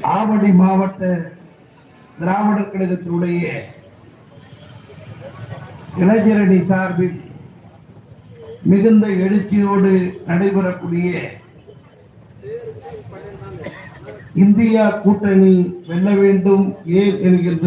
ஆவடி மாவட்ட திராவிடர் கழகத்தினுடைய இளைஞரணி சார்பில் மிகுந்த எழுச்சியோடு நடைபெறக்கூடிய இந்தியா கூட்டணி வெல்ல வேண்டும் ஏன் என்கின்ற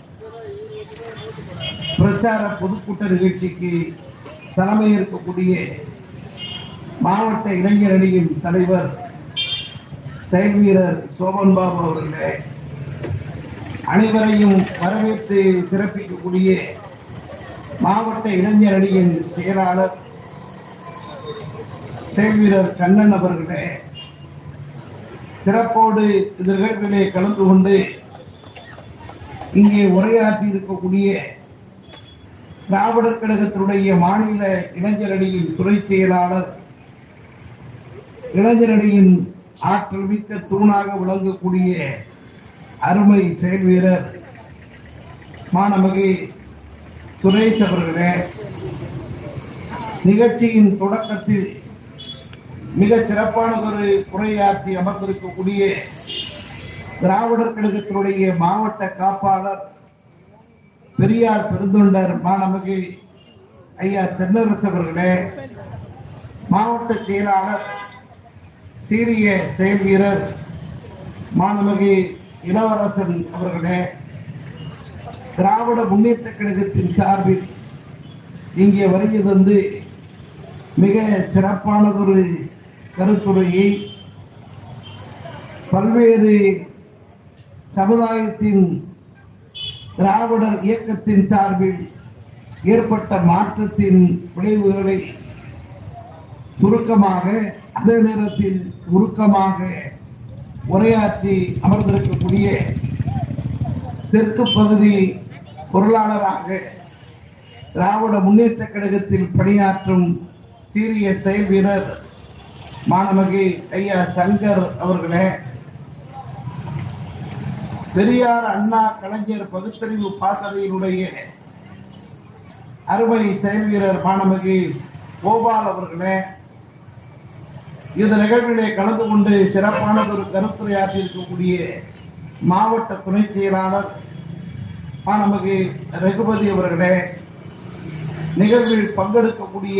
பிரச்சார பொதுக்கூட்ட நிகழ்ச்சிக்கு தலைமையேற்கக்கூடிய மாவட்ட இளைஞர் அணியின் தலைவர் செயல் வீரர் சோபன் பாபு அவர்களே அனைவரையும் வரவேற்று சிறப்பிக்கக்கூடிய மாவட்ட இளைஞர் அணியின் செயலாளர் செயல் வீரர் கண்ணன் அவர்களே சிறப்போடு இந்த நிகழ்விலே கலந்து கொண்டு இங்கே உரையாற்றி இருக்கக்கூடிய திராவிடர் கழகத்தினுடைய மாநில இளைஞர் அணியின் துறை செயலாளர் இளைஞர் அணியின் ஆற்றல் மிக்க தூணாக விளங்கக்கூடிய அருமை செயல் வீரர் மாணமகி சுரேஷ் அவர்களே நிகழ்ச்சியின் தொடக்கத்தில் மிக சிறப்பானதொரு உரையாற்றி அமர்ந்திருக்கக்கூடிய திராவிடர் கழகத்தினுடைய மாவட்ட காப்பாளர் பெரியார் பெருந்தொண்டர் மாணமிகு ஐயா தென்னரசு அவர்களே மாவட்ட செயலாளர் சீரிய செயல் வீரர் மாணமிகு இளவரசன் அவர்களே திராவிட முன்னேற்ற கழகத்தின் சார்பில் இங்கே வருகை தந்து மிக சிறப்பானதொரு கருத்துரையை பல்வேறு சமுதாயத்தின் திராவிடர் இயக்கத்தின் சார்பில் ஏற்பட்ட மாற்றத்தின் விளைவுகளை சுருக்கமாக அதே நேரத்தில் உருக்கமாக உரையாற்றி அமர்ந்திருக்கக்கூடிய தெற்கு பகுதி பொருளாளராக திராவிட முன்னேற்ற கழகத்தில் பணியாற்றும் சீரிய செயல் வீரர் மாணவகி ஐயா சங்கர் அவர்களே பெரியார் அண்ணா கலைஞர் பகுத்தறிவு பாசறையினுடைய அருமை செயல் வீரர் மாணவகி கோபால் அவர்களே இந்த நிகழ்விலே கலந்து கொண்டு சிறப்பானதொரு கருத்துரையாற்றி இருக்கக்கூடிய மாவட்ட துணை செயலாளர் மாணவகி ரகுபதி அவர்களே நிகழ்வில் பங்கெடுக்கக்கூடிய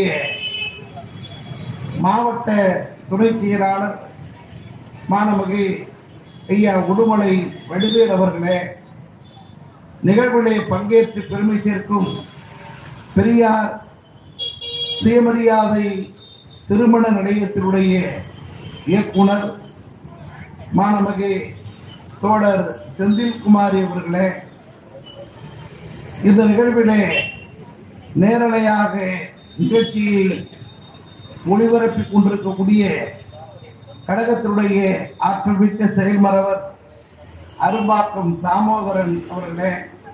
மாவட்ட துணை செயலாளர் மாணவகி ஐயா உடுமலை வடிவேல் அவர்களே நிகழ்விலே பங்கேற்று பெருமை சேர்க்கும் பெரியார் சுயமரியாதை திருமண நிலையத்தினுடைய இயக்குனர் மாணவகி தோழர் செந்தில்குமாரி அவர்களே இந்த நிகழ்விலே நேரலையாக நிகழ்ச்சியை ஒளிபரப்பிக் கொண்டிருக்கக்கூடிய கழகத்தினுடைய ஆற்றல் மிக்க செயல்மறவர் அரும்பாக்கம் தாமோதரன் அவர்களே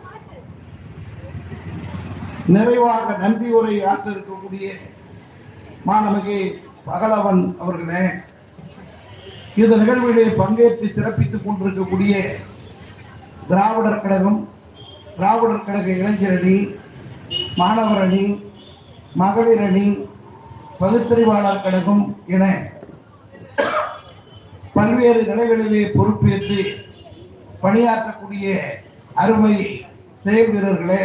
நிறைவாக நன்றி உரை ஆற்ற இருக்கக்கூடிய மாணவகி பகலவன் அவர்களே இந்த நிகழ்விலே பங்கேற்று சிறப்பித்துக் கொண்டிருக்கக்கூடிய திராவிடர் கழகம் திராவிடர் கழக இளைஞர் அணி மாணவர் அணி மகளிர் அணி பகுத்தறிவாளர் கழகம் என பல்வேறு நிலைகளிலே பொறுப்பேற்று பணியாற்றக்கூடிய அருமை செயல் வீரர்களே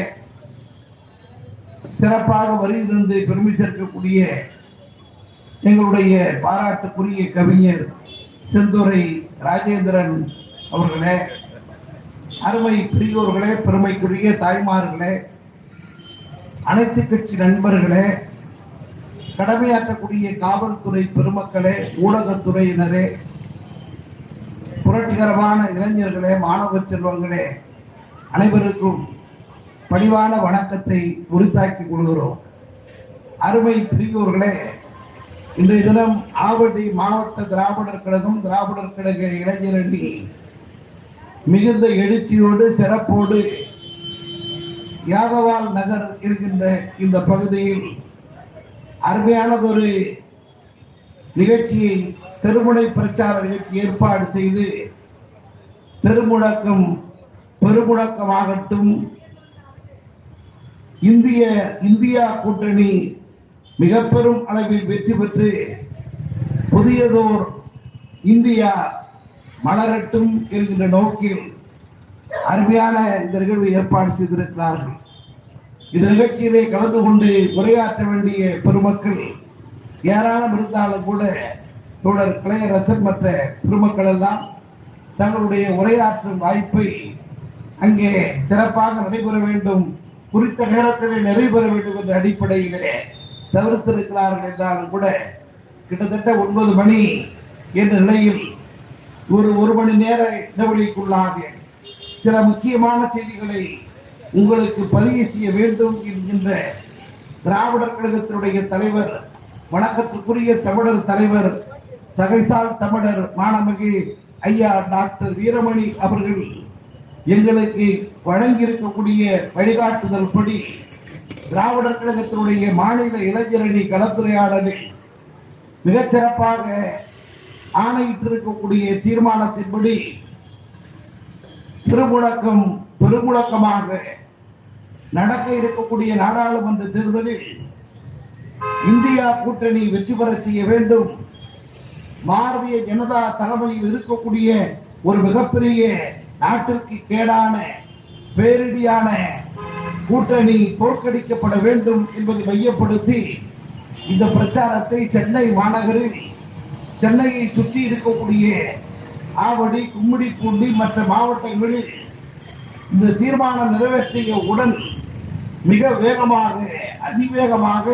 சிறப்பாக வருகிறது பெருமை சேர்க்கக்கூடிய எங்களுடைய பாராட்டுக்குரிய கவிஞர் செந்துரை ராஜேந்திரன் அவர்களே அருமை பெரியோர்களே பெருமைக்குரிய தாய்மார்களே அனைத்து கட்சி நண்பர்களே கடமையாற்றக்கூடிய காவல்துறை பெருமக்களே ஊடகத்துறையினரே புரட்சிகரமான இளைஞர்களே மாணவ செல்வங்களே அனைவருக்கும் பணிவான வணக்கத்தை உரித்தாக்கிக் கொள்கிறோம் அருமை பெரியோர்களே இன்றைய தினம் ஆவடி மாவட்ட திராவிடர் கழகம் திராவிடர் கழக இளைஞர் அணி மிகுந்த எழுச்சியோடு சிறப்போடு யாதவால் நகர் இருக்கின்ற இந்த பகுதியில் அருமையானதொரு நிகழ்ச்சியை தெருமுனை பிரச்சார நிகழ்ச்சி ஏற்பாடு செய்து தெருமுழக்கம் பெருமுழக்கமாகட்டும் இந்திய இந்தியா கூட்டணி மிக பெரும் அளவில் வெற்றி பெற்று புதியதோர் இந்தியா மலரட்டும் என்கின்ற நோக்கில் அருமையான இந்த நிகழ்வு ஏற்பாடு செய்திருக்கிறார்கள் இந்த நிகழ்ச்சியிலே கலந்து கொண்டு உரையாற்ற வேண்டிய பெருமக்கள் ஏராளம் இருந்தாலும் கூட தோழர் கலையரசன் மற்ற பெருமக்கள் எல்லாம் தங்களுடைய உரையாற்றும் வாய்ப்பை அங்கே சிறப்பாக நடைபெற வேண்டும் குறித்த நேரத்திலே நிறைவேற வேண்டும் என்ற அடிப்படையிலே தவிர்த்திருக்கிறார்கள் என்றாலும் கூட கிட்டத்தட்ட ஒன்பது மணி என்ற நிலையில் ஒரு ஒரு மணி நேர இடைவெளிக்குள்ளாக சில முக்கியமான செய்திகளை உங்களுக்கு பதிவு செய்ய வேண்டும் என்கின்ற திராவிடர் கழகத்தினுடைய தலைவர் வணக்கத்திற்குரிய தமிழர் தலைவர் தகைசால் தமிழர் மாணமிகு ஐயா டாக்டர் வீரமணி அவர்கள் எங்களுக்கு வழங்கியிருக்கக்கூடிய வழிகாட்டுதல் படி திராவிடர் கழகத்தினுடைய மாநில இளைஞரணி கலந்துரையாடலில் மிகச் சிறப்பாக ஆணையிட்டிருக்கக்கூடிய தீர்மானத்தின்படி திருமுழக்கம் பெருமுழக்கமாக நடக்க இருக்கக்கூடிய நாடாளுமன்ற தேர்தலில் இந்தியா கூட்டணி வெற்றி பெறச் செய்ய வேண்டும் பாரதிய ஜனதா தலைமையில் இருக்கக்கூடிய ஒரு மிகப்பெரிய நாட்டிற்கு கேடான பேரிடியான கூட்டணி தோற்கடிக்கப்பட வேண்டும் என்பதை மையப்படுத்தி இந்த பிரச்சாரத்தை சென்னை மாநகரில் சென்னையை சுற்றி இருக்கக்கூடிய ஆவடி கும்மிடிப்பூண்டி மற்ற மாவட்டங்களில் இந்த தீர்மானம் நிறைவேற்றிய உடன் மிக வேகமாக அதிவேகமாக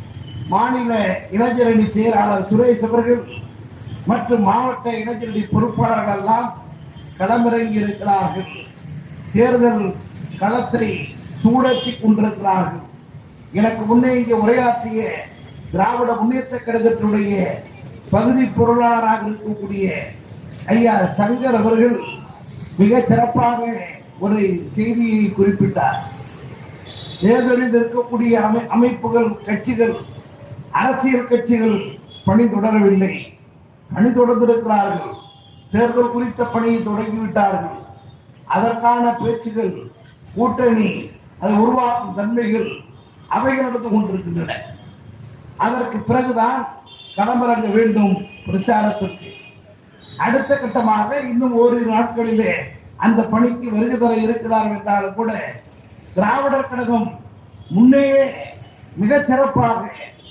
மாநில இளைஞரணி செயலாளர் சுரேஷ் அவர்கள் மற்றும் மாவட்ட இளைஞரணி பொறுப்பாளர்கள் எல்லாம் களமிறங்கி இருக்கிறார்கள் தேர்தல் களத்தை சூடற்றி கொண்டிருக்கிறார்கள் எனக்கு முன்னே இங்கே உரையாற்றிய திராவிட முன்னேற்ற கழகத்தினுடைய பகுதி பொருளாளராக இருக்கக்கூடிய ஐயா சங்கர் அவர்கள் மிக சிறப்பாக ஒரு செய்தியை குறிப்பிட்டார் தேர்தலில் இருக்கக்கூடிய அமை- அமைப்புகள் கட்சிகள் அரசியல் கட்சிகள் பணி தொடரவில்லை பணி தொடர்ந்திருக்கிறார்கள் தேர்தல் குறித்த பணியை தொடங்கிவிட்டார்கள் அதற்கான பேச்சுகள் கூட்டணி அதை உருவாக்கும் தன்மைகள் அவைகள் நடந்து கொண்டிருக்கின்றன அதற்கு பிறகுதான் களமிறங்க வேண்டும் பிரச்சாரத்திற்கு அடுத்த கட்டமாக இன்னும் ஓரிரு நாட்களிலே அந்த பணிக்கு வருகை தர இருக்கிறார்கள் என்றாலும் கூட திராவிடர் கழகம் முன்னேயே மிகச் சிறப்பாக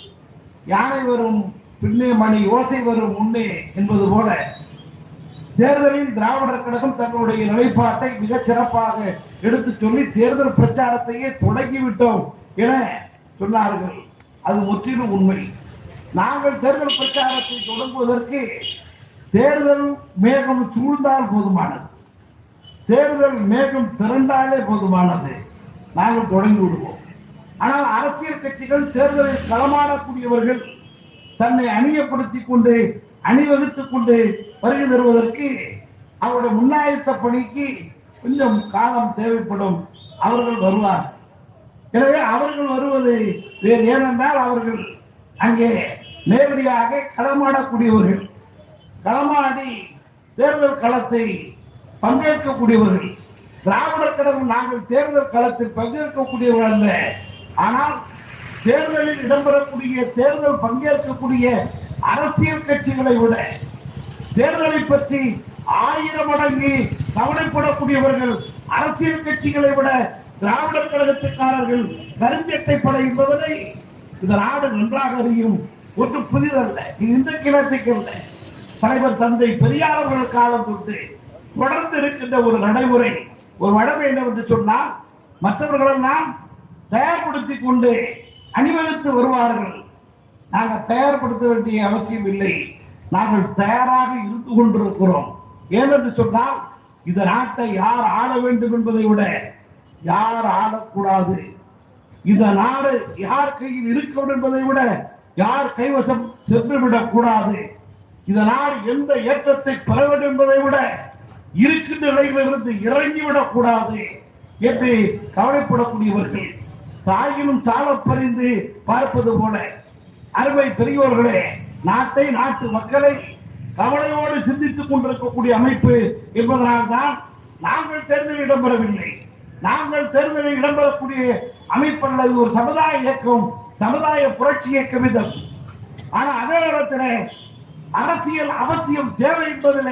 யானை வரும் பின்னே மணி ஓசை வரும் முன்னே என்பது போல தேர்தலில் திராவிடர் கழகம் தங்களுடைய நிலைப்பாட்டை மிகச் சிறப்பாக எடுத்து சொல்லி தேர்தல் பிரச்சாரத்தையே தொடங்கிவிட்டோம் என சொன்னார்கள் அது முற்றிலும் உண்மை நாங்கள் தேர்தல் பிரச்சாரத்தை தொடங்குவதற்கு தேர்தல் மேகம் சூழ்ந்தால் போதுமானது தேர்தல் மேகம் திரண்டாலே போதுமானது நாங்கள் தொடங்கி விடுவோம் ஆனால் அரசியல் கட்சிகள் தேர்தலில் களமாடக்கூடியவர்கள் தன்னை அணியப்படுத்திக் கொண்டு அணிவகுத்துக் கொண்டு வருகை தருவதற்கு அவருடைய முன்னாயத்த பணிக்கு கொஞ்சம் காலம் தேவைப்படும் அவர்கள் வருவார் எனவே அவர்கள் வருவது வேறு ஏனென்றால் அவர்கள் அங்கே நேரடியாக களமாடக்கூடியவர்கள் களமாடி தேர்தல் களத்தை பங்கேற்கக்கூடியவர்கள் திராவிடர் கழகம் நாங்கள் தேர்தல் களத்தில் பங்கேற்கக்கூடியவர்கள் அல்ல ஆனால் தேர்தலில் இடம்பெறக்கூடிய தேர்தல் பங்கேற்கக்கூடிய அரசியல் கட்சிகளை விட தேர்தலை பற்றி ஆயிரம் மடங்கு கவலைப்படக்கூடியவர்கள் அரசியல் கட்சிகளை விட திராவிடர் கழகத்துக்காரர்கள் கருஞ்சட்டை படை என்பதனை இந்த நாடு நன்றாக அறியும் ஒன்று புதிதல்ல இது இந்த கிணத்துக்கு அல்ல தலைவர் தந்தை பெரியார் அவர்கள் காலம் தொட்டு தொடர்ந்து இருக்கின்ற ஒரு நடைமுறை ஒரு வடமை என்னவென்று சொன்னால் மற்றவர்களெல்லாம் தயார்படுத்திக் கொண்டு அணிவகுத்து வருவார்கள் நாங்கள் தயார்படுத்த வேண்டிய அவசியம் இல்லை நாங்கள் தயாராக இருந்து கொண்டிருக்கிறோம் ஏனென்று சொன்னால் இந்த நாட்டை யார் ஆள வேண்டும் என்பதை விட யார் ஆளக்கூடாது இந்த நாடு யார் கையில் இருக்க வேண்டும் என்பதை விட யார் கைவசம் சென்றுவிடக் கூடாது இந்த நாடு எந்த ஏற்றத்தை பெற வேண்டும் என்பதை விட இருக்கின்ற நிலையிலிருந்து இறங்கிவிடக் கூடாது என்று கவலைப்படக்கூடியவர்கள் தாயினும் சாலப் பறிந்து பார்ப்பது போல அருமை பெரியோர்களே நாட்டை நாட்டு மக்களை கவலையோடு சிந்தித்துக் கொண்டிருக்கக்கூடிய அமைப்பு என்பதனால்தான் நாங்கள் தேர்தலில் இடம்பெறவில்லை நாங்கள் தேர்தலில் இடம்பெறக்கூடிய அமைப்பு அல்லது ஒரு சமுதாய இயக்கம் சமுதாய புரட்சி இயக்கம் இது ஆனா அதே நேரத்தில் அரசியல் அவசியம் தேவை என்பதிலே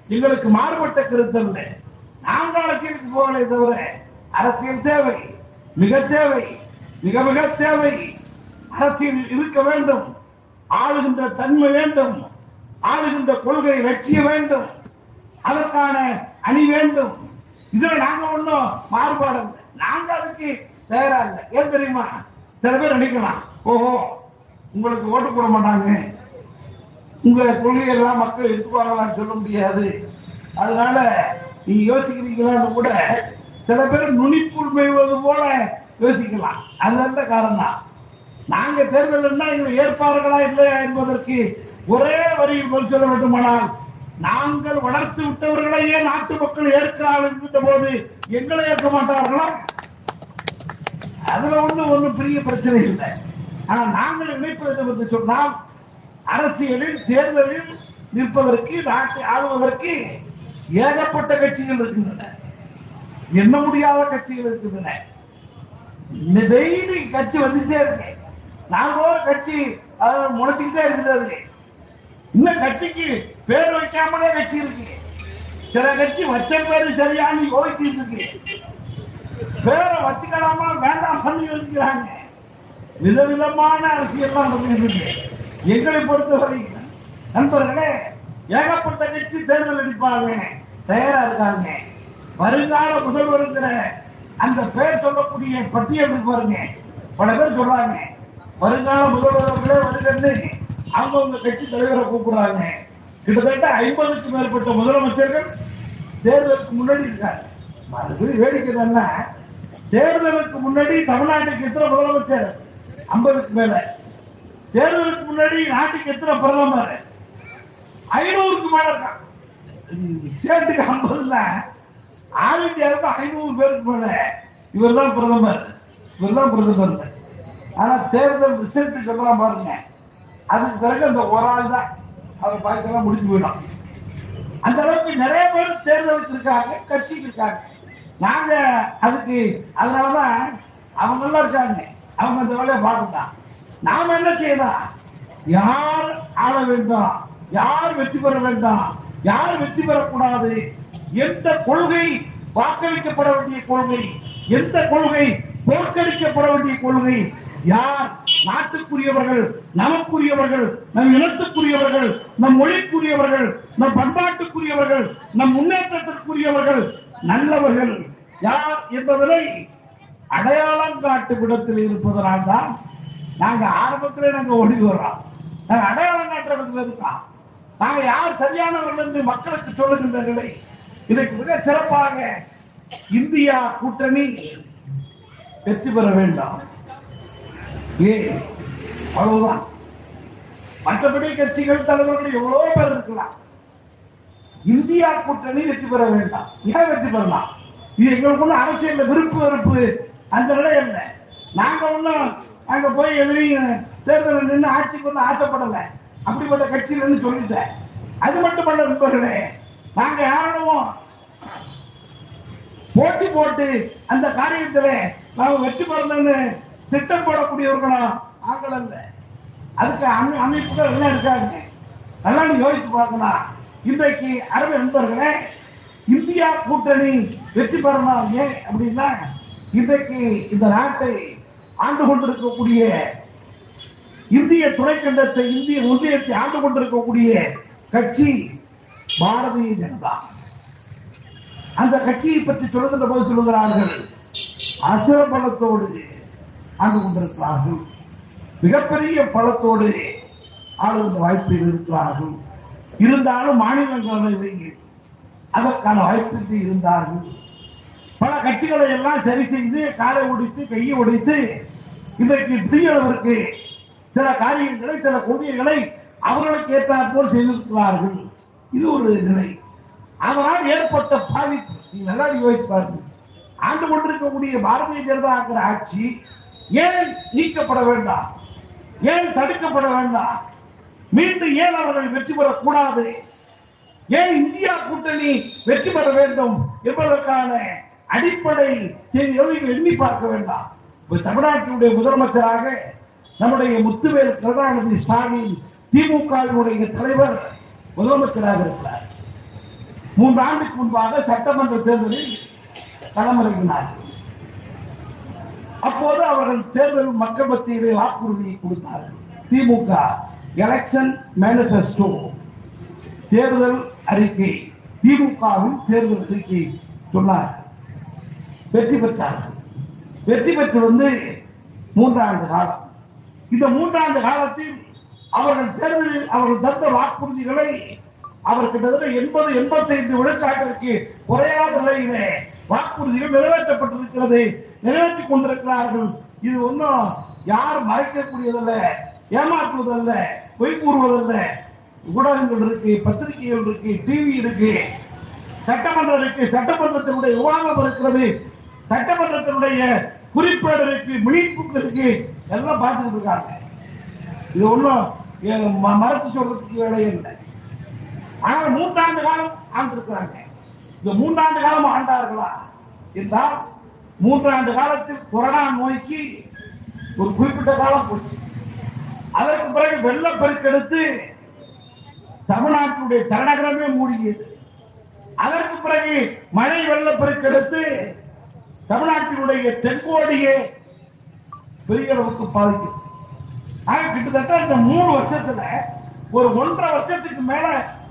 எங்களுக்கு மாறுபட்ட கருத்து அல்ல நாங்கள் அரசியலுக்கு போகலே தவிர அரசியல் தேவை மிக தேவை மிக மிக தேவை அரசியல் இருக்க வேண்டும் ஆளுகின்ற தன்மை வேண்டும் ஆளுகின்ற கொள்கை லட்சியம் வேண்டும் அதற்கான அணி வேண்டும் இதுல நாங்க ஒண்ணும் மாறுபாடு இல்லை நாங்க அதுக்கு தயாரா இல்லை ஏன் தெரியுமா சில பேர் நினைக்கலாம் ஓஹோ உங்களுக்கு ஓட்டு போட மாட்டாங்க உங்க கொள்கையெல்லாம் மக்கள் எடுத்துக்குவாங்களான்னு சொல்ல முடியாது அதனால நீங்க யோசிக்கிறீங்களான்னு கூட சில பேர் நுனிப்புள் மேய்வது போல யோசிக்கலாம் அது அந்த காரணம் நாங்க தேர்தல்னா எங்களை ஏற்பார்களா இல்லையா என்பதற்கு ஒரே வரியில் பதில் சொல்ல வேண்டுமானால் நாங்கள் வளர்த்து விட்டவர்களையே நாட்டு மக்கள் ஏற்கிறார்கள் என்கின்ற போது எங்களை ஏற்க மாட்டார்களா அதுல ஒண்ணு ஒண்ணும் பெரிய பிரச்சனை இல்லை ஆனா நாங்கள் நினைப்பது என்று சொன்னால் அரசியலில் தேர்தலில் நிற்பதற்கு நாட்டை ஆளுவதற்கு ஏகப்பட்ட கட்சிகள் இருக்கின்றன எண்ண முடியாத கட்சிகள் இருக்கின்றன டெய்லி கட்சி வந்துட்டே இருக்கு நாங்க ஒரு கட்சி அதை முளைச்சுக்கிட்டே இருக்குது இன்னும் கட்சிக்கு பேர் வைக்காமலே கட்சி இருக்கு சில கட்சி வச்ச பேரு சரியானு யோசிச்சுட்டு இருக்கு பேரை வச்சுக்கலாமா வேண்டாம் பண்ணி யோசிக்கிறாங்க விதவிதமான அரசியல் நடந்துட்டு இருக்கு எங்களை பொறுத்தவரை நண்பர்களே ஏகப்பட்ட கட்சி தேர்தல் அடிப்பாங்க தயாரா இருக்காங்க வருங்கால முதல்வருங்கிற அந்த பெயர் சொல்லக்கூடிய பட்டியல் இருக்கு பாருங்க பல பேர் சொல்றாங்க வருங்கால முதல்வர்களே வருகன்னு அவங்கவுங்க கட்சி தலைவரை கூப்பிடுறாங்க கிட்டத்தட்ட ஐம்பதுக்கு மேற்பட்ட முதலமைச்சர்கள் தேர்தலுக்கு முன்னாடி இருக்காங்க அதுக்கு வேடிக்கை என்ன தேர்தலுக்கு முன்னாடி தமிழ்நாட்டுக்கு எத்தனை முதலமைச்சர் ஐம்பதுக்கு மேல தேர்தலுக்கு முன்னாடி நாட்டுக்கு எத்தனை பிரதமர் ஐநூறுக்கு மேல இருக்கான் ஸ்டேட்டுக்கு ஐம்பதுல ஆல் இந்தியாவுக்கு ஐநூறு பேருக்கு மேல இவர் தான் பிரதமர் இவர் தான் பிரதமர் ஆனா தேர்தல் ரிசல்ட் சொல்றான் பாருங்க அதுக்கு பிறகு அந்த ஒரு ஆள் தான் அவர் பாய்க்கலாம் முடிஞ்சு போயிடும் அந்த அளவுக்கு நிறைய பேர் தேர்தலுக்கு இருக்காங்க கட்சிக்கு இருக்காங்க நாங்க அதுக்கு அதனாலதான் அவங்க எல்லாம் இருக்காங்க அவங்க அந்த வேலையை பார்க்கட்டான் நாம என்ன செய்யலாம் யார் ஆள வேண்டாம் யார் வெற்றி பெற வேண்டாம் யார் வெற்றி பெறக்கூடாது எந்த கொள்கை வாக்களிக்கப்பட வேண்டிய கொள்கை எந்த கொள்கை தோற்கடிக்கப்பட வேண்டிய கொள்கை யார் நாட்டுக்குரியவர்கள் நமக்குரியவர்கள் நம் இனத்துக்குரியவர்கள் நம் மொழிக்குரியவர்கள் நம் பண்பாட்டுக்குரியவர்கள் நம் முன்னேற்றத்திற்குரியவர்கள் நல்லவர்கள் யார் என்பதனை அடையாளம் காட்டும் இடத்தில் இருப்பதனால் தான் நாங்க ஆரம்பத்திலே நாங்க ஓடி வர்றோம் நாங்க அடையாளம் காட்டுற இடத்துல இருக்கோம் நாங்க யார் சரியானவர்கள் என்று மக்களுக்கு சொல்லுகின்ற நிலை இதற்கு மிக சிறப்பாக இந்தியா கூட்டணி வெற்றி பெற வேண்டாம் ஏன் அவ்வளவுதான் மற்றபடி கட்சிகள் தலைவர்கள் எவ்வளவு பேர் இருக்கலாம் இந்தியா கூட்டணி வெற்றி பெற வேண்டாம் ஏன் வெற்றி பெறலாம் இது எங்களுக்குள்ள அரசியல் விருப்பு வெறுப்பு அந்த நிலை இல்லை நாங்க ஒண்ணும் அங்க போய் எதிரையும் தேர்தலில் நின்று ஆட்சிக்கு வந்து ஆசைப்படல அப்படிப்பட்ட கட்சியில சொல்லிட்டேன் அது மட்டுமல்ல நண்பர்களே நாங்க யாரும் போட்டி போட்டு அந்த காரியத்துல நாம வெற்றி பெறணும்னு திட்டம் போடக்கூடியவர்களா ஆங்கள் அல்ல அதுக்கு அமை- அமைப்புகள் எல்லாம் இருக்காங்க நல்லா நீ யோசித்து பார்க்கலாம் இன்றைக்கு அரபு நண்பர்களே இந்தியா கூட்டணி வெற்றி பெறலாம் ஏன் அப்படின்னா இன்றைக்கு இந்த நாட்டை ஆண்டு கொண்டிருக்கக்கூடிய இந்திய துணைக்கண்டத்தை இந்திய ஒன்றியத்தை ஆண்டு கொண்டிருக்கக்கூடிய கட்சி பாரதிய ஜனதா அந்த கட்சியை பற்றி சொல்லுகின்ற போது சொல்லுகிறார்கள் அசுர பலத்தோடு ஆண்டு கொண்டிருக்கிறார்கள் மிகப்பெரிய பலத்தோடு ஆளுகின்ற வாய்ப்பில் இருக்கிறார்கள் இருந்தாலும் மாநிலங்களவையில் அதற்கான வாய்ப்பின்றி இருந்தார்கள் பல கட்சிகளை எல்லாம் சரி செய்து காலை ஒடித்து கையை ஒடித்து இன்றைக்கு பெரியளவிற்கு சில காரியங்களை சில கொள்கைகளை அவர்களுக்கு ஏற்றாற் போல் செய்திருக்கிறார்கள் இது ஒரு நிலை அதனால் ஏற்பட்ட பாதிப்பு நீங்க நல்லா யோசித்து பாருங்க ஆண்டு கொண்டிருக்கக்கூடிய பாரதிய ஜனதாங்கிற ஆட்சி ஏன் நீக்கப்பட வேண்டாம் ஏன் தடுக்கப்பட வேண்டாம் மீண்டும் ஏன் அவர்கள் வெற்றி பெறக்கூடாது ஏன் இந்தியா கூட்டணி வெற்றி பெற வேண்டும் என்பதற்கான அடிப்படை செய்திகளை நீங்கள் எண்ணி பார்க்க வேண்டாம் இப்ப தமிழ்நாட்டினுடைய முதலமைச்சராக நம்முடைய முத்துவேல் கருணாநிதி ஸ்டாலின் திமுகவினுடைய தலைவர் முதலமைச்சராக இருக்கிறார் மூன்று ஆண்டுக்கு முன்பாக சட்டமன்ற தேர்தலில் களமிறங்கினார் அப்போது அவர்கள் தேர்தல் மக்கள் மத்தியிலே வாக்குறுதி கொடுத்தார்கள் திமுக எலெக்ஷன் மேனிபெஸ்டோ தேர்தல் அறிக்கை திமுகவின் தேர்தல் அறிக்கை சொன்னார் வெற்றி பெற்றார்கள் வெற்றி பெற்று வந்து மூன்றாண்டு காலம் இந்த மூன்றாண்டு காலத்தில் அவர்கள் தேர்தலில் அவர்கள் தந்த வாக்குறுதிகளை அவர் கிட்டத்தட்ட எண்பது எண்பத்தைந்து விழுக்காட்டிற்கு குறையாத நிலையிலே வாக்குறுதிகள் நிறைவேற்றப்பட்டிருக்கிறது நிறைவேற்றிக் கொண்டிருக்கிறார்கள் இது ஒன்றும் யார் மறைக்கக்கூடியதல்ல ஏமாற்றுவதல்ல பொய் கூறுவதல்ல ஊடகங்கள் இருக்கு பத்திரிகைகள் இருக்கு டிவி இருக்கு சட்டமன்றம் இருக்கு சட்டமன்றத்தினுடைய விவாதம் இருக்கிறது சட்டமன்றத்தினுடைய குறிப்பேடு இருக்கு மினிப்புக்கு இருக்கு எல்லாம் பார்த்துக்கிட்டு இருக்காங்க இது ஒன்றும் மறைச்சு சொல்றதுக்கு வேலை இல்லை ஆனால் மூன்றாண்டு காலம் ஆண்டிருக்கிறாங்க இந்த மூன்றாண்டு காலம் ஆண்டார்களா என்றால் மூன்றாண்டு காலத்தில் கொரோனா நோய்க்கு ஒரு குறிப்பிட்ட காலம் போச்சு அதற்கு பிறகு வெள்ளப்பெருக்கெடுத்து தமிழ்நாட்டினுடைய தலைநகரமே மூழ்கியது அதற்கு பிறகு மழை வெள்ளப்பெருக்கெடுத்து தமிழ்நாட்டினுடைய தென்கோடியே பெரிய அளவுக்கு பாதிக்குது ஆக கிட்டத்தட்ட இந்த மூணு வருஷத்துல ஒரு ஒன்றரை வருஷத்துக்கு மேல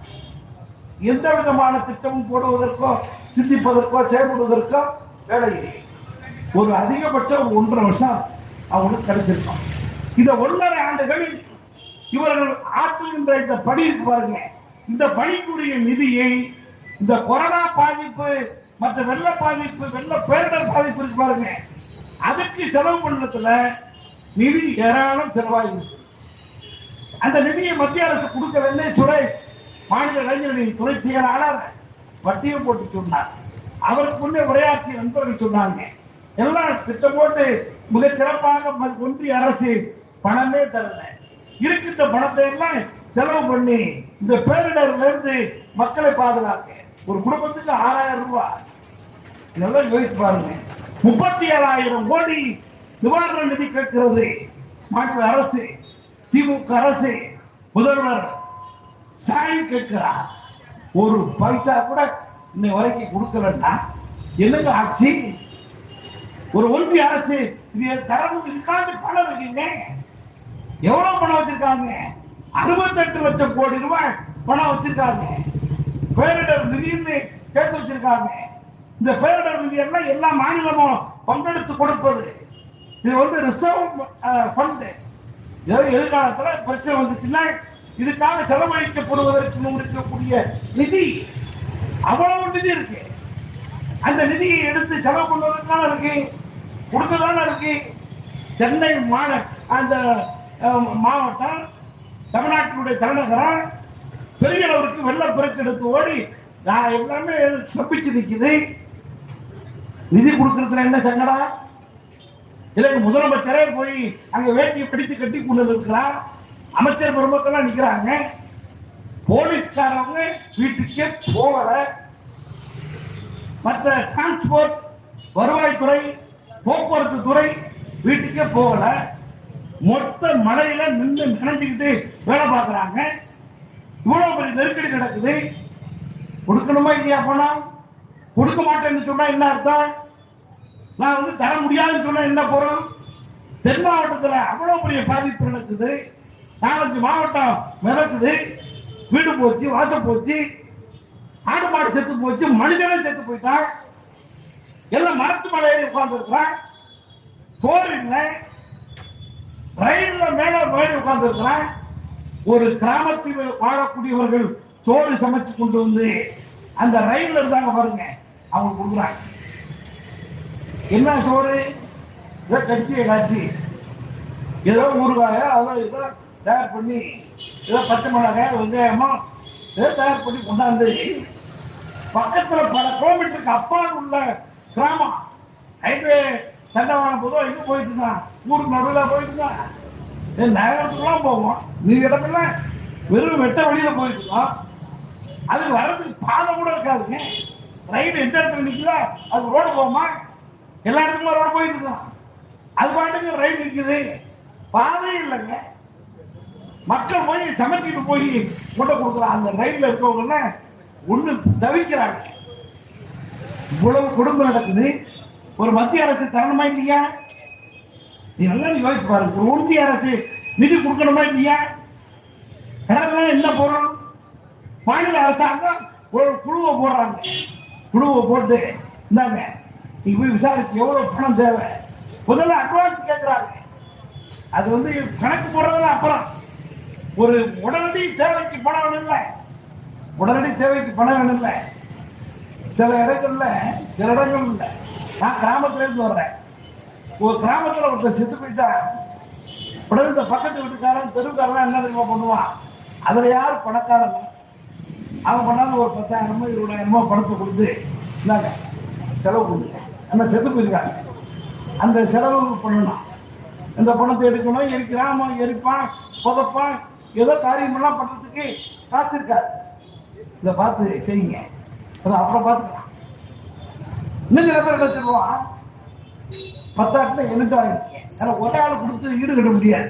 எந்த விதமான திட்டமும் போடுவதற்கோ சிந்திப்பதற்கோ செயல்படுவதற்கோ வேலை இல்லை ஒரு அதிகபட்சம் ஒரு ஒன்றரை வருஷம் அவங்களுக்கு கிடைச்சிருக்கும் இந்த ஒன்றரை ஆண்டுகளில் இவர்கள் ஆற்றுகின்ற இந்த பணி இருக்கு பாருங்க இந்த பணிக்குரிய நிதியை இந்த கொரோனா பாதிப்பு மற்ற வெள்ள பாதிப்பு வெள்ள பேரிடர் பாதிப்பு இருக்கு பாருங்க அதுக்கு செலவு பண்ணதுல நிதி ஏராளம் செலவாகிருக்கு அந்த நிதியை மத்திய அரசு கொடுக்கலன்னு சுரேஷ் மாநில இளைஞரணி துணை செயலாளர் வட்டியும் போட்டு சொன்னார் அவருக்கு முன்னே உரையாற்றிய நண்பர்கள் சொன்னாங்க எல்லாம் திட்டம் போட்டு மிக சிறப்பாக ம- ஒன்றிய அரசு பணமே தரல இருக்கின்ற பணத்தை எல்லாம் செலவு பண்ணி இந்த பேரிடர்ல இருந்து மக்களை பாதுகாக்க ஒரு குடும்பத்துக்கு ஆறாயிரம் ரூபாய் நல்லா யோசிச்சு பாருங்க முப்பத்தி ஏழாயிரம் கோடி நிவாரண நிதி கேட்கிறது மாநில அரசு திமுக அரசு முதல்வர் ஸ்டாலின் கேட்கிறார் ஒரு பைசா கூட இன்னை வரைக்கும் கொடுக்கலன்னா என்னங்க ஆட்சி ஒரு ஒன்றிய அரசு இது தரணும் இதுக்காண்டி பணம் இருக்கீங்க எவ்வளவு பணம் வச்சிருக்காங்க அறுபத்தெட்டு லட்சம் கோடி ரூபாய் பணம் வச்சிருக்காங்க பேரிடர் நிதின்னு சேர்த்து வச்சிருக்காங்க இந்த பேரிடர் நிதி எல்லாம் எல்லா மாநிலமும் பங்கெடுத்து கொடுப்பது இது வந்து ரிசர்வ் ஃபண்ட் ஏதோ எதிர்காலத்துல பிரச்சனை வந்துச்சுன்னா இதுக்காக செலவழிக்கப்படுவதற்கு இருக்கக்கூடிய நிதி அவ்வளவு நிதி இருக்கு அந்த நிதியை எடுத்து செலவு பண்ணுவதற்கான இருக்கு கொடுக்கதான இருக்கு சென்னை மாந அந்த அஹ், மாவட்டம் தமிழ்நாட்டினுடைய தலைநகரம் பெரிய அளவிற்கு வெள்ளப்பெருக்கு எடுத்து ஓடி நான் எல்லாமே சப்பிச்சு நிக்குது நிதி கொடுக்கறதுல என்ன சங்கடம் இல்லை முதலமைச்சரே போய் அங்க வேட்டியை பிடித்து கட்டி கொண்டு இருக்கிறார் அமைச்சர் பெருமக்கெல்லாம் நிக்கிறாங்க போலீஸ்காரவங்க வீட்டுக்கே போகல மற்ற டிரான்ஸ்போர்ட் வருவாய்த்துறை போக்குவரத்து துறை வீட்டுக்கே போகல மொத்த மழையில நின்று நினைஞ்சுக்கிட்டு வேலை பார்க்கறாங்க இவ்வளவு பெரிய நெருக்கடி கிடக்குது கொடுக்கணுமா இல்லையா பணம் கொடுக்க மாட்டேன்னு சொன்னா என்ன அர்த்தம் நான் வந்து தர முடியாதுன்னு சொன்னா என்ன பொருள் தென் மாவட்டத்துல அவ்வளவு பெரிய பாதிப்பு நடக்குது நாலஞ்சு மாவட்டம் மிதக்குது வீடு போச்சு வாசல் போச்சு ஆடு மாடு செத்து போச்சு மனிதனே செத்து போயிட்டான் எல்லாம் மரத்து மலையில உட்கார்ந்து இருக்கிறான் சோறு இல்லை ரயில்ல மேல போய் உட்கார்ந்து இருக்கிறான் ஒரு கிராமத்தில் வாழக்கூடியவர்கள் சோறு சமைச்சு கொண்டு வந்து அந்த ரயில்ல இருந்தாங்க பாருங்க அவங்க கொடுக்குறாங்க என்ன சோறு ஏதோ கட்சியை காட்சி ஏதோ ஊறுகாய அதோ ஏதோ தயார் பண்ணி ஏதோ பச்சை மிளகாய் வெங்காயமோ ஏதோ தயார் பண்ணி கொண்டாந்து பக்கத்துல பல கிலோமீட்டருக்கு அப்பால் உள்ள கிராமம் ஹைவே தண்டவாளம் போதோ எங்க போயிட்டு இருந்தான் ஊருக்கு நடுவில் போயிட்டு இருந்தான் ஏன் நகரத்துக்குலாம் போவோம் நீ இடமெல்லாம் வெறும் வெட்ட வழியில போயிட்டு இருக்கோம் அதுக்கு வர்றதுக்கு பாதை கூட இருக்காதுங்க ரயில் எந்த இடத்துல நிக்குதோ அது ரோடு போகுமா எல்லா இடத்துக்குமே ரோடு போயிட்டு இருக்கோம் அது பாட்டுக்கு ரயில் நிக்குது பாதை இல்லைங்க மக்கள் போய் சமைச்சிட்டு போய் கொண்டு கொடுக்குறான் அந்த ரயில்ல இருக்கவங்க ஒண்ணு தவிக்கிறாங்க இவ்வளவு குடும்பம் நடக்குது ஒரு மத்திய அரசு தரணுமா இல்லையா நீ நல்லா நீ யோசிச்சு பாருங்க ஒரு ஒன்றிய அரசு நிதி கொடுக்கணுமா இல்லையா கடற்கரை என்ன போறோம் மாநில அரசாங்கம் ஒரு குழுவை போடுறாங்க குழுவை போட்டு இந்தாங்க நீங்க போய் விசாரிச்சு எவ்வளவு பணம் தேவை முதல்ல அட்வான்ஸ் கேட்கறாங்க அது வந்து கணக்கு போடுறதுல அப்புறம் ஒரு உடனடி தேவைக்கு பணம் வேணும் இல்லை உடனடி தேவைக்கு பணம் வேணும் இல்லை சில இடங்கள்ல சில இடங்கள் இல்ல நான் கிராமத்துல இருந்து வர்றேன் ஒரு கிராமத்துல ஒருத்தர் செத்து போயிட்டா உடனே இந்த பக்கத்து வீட்டுக்காரன் தெருவுக்காரன் என்ன தெரியுமா பண்ணுவான் அதுல யார் பணக்காரன் அவன் பண்ணாலும் ஒரு பத்தாயிரமோ இருபதாயிரமோ பணத்தை கொடுத்து இந்தாங்க செலவு பண்ணுங்க அந்த செத்து போயிருக்காங்க அந்த செலவு பண்ணணும் இந்த பணத்தை எடுக்கணும் எரிக்கிறான் அவன் எரிப்பான் புதைப்பான் ஏதோ காரியமெல்லாம் பண்றதுக்கு காசு இருக்காது இதை பார்த்து செய்யுங்க அதை அப்புறம் பார்த்துக்கலாம் இன்னும் சில பேர் என்ன சொல்லுவான் பத்தாட்டுல என்கிட்ட வாங்கிக்க ஏன்னா ஒரே ஆள் கொடுத்து ஈடு கட்ட முடியாது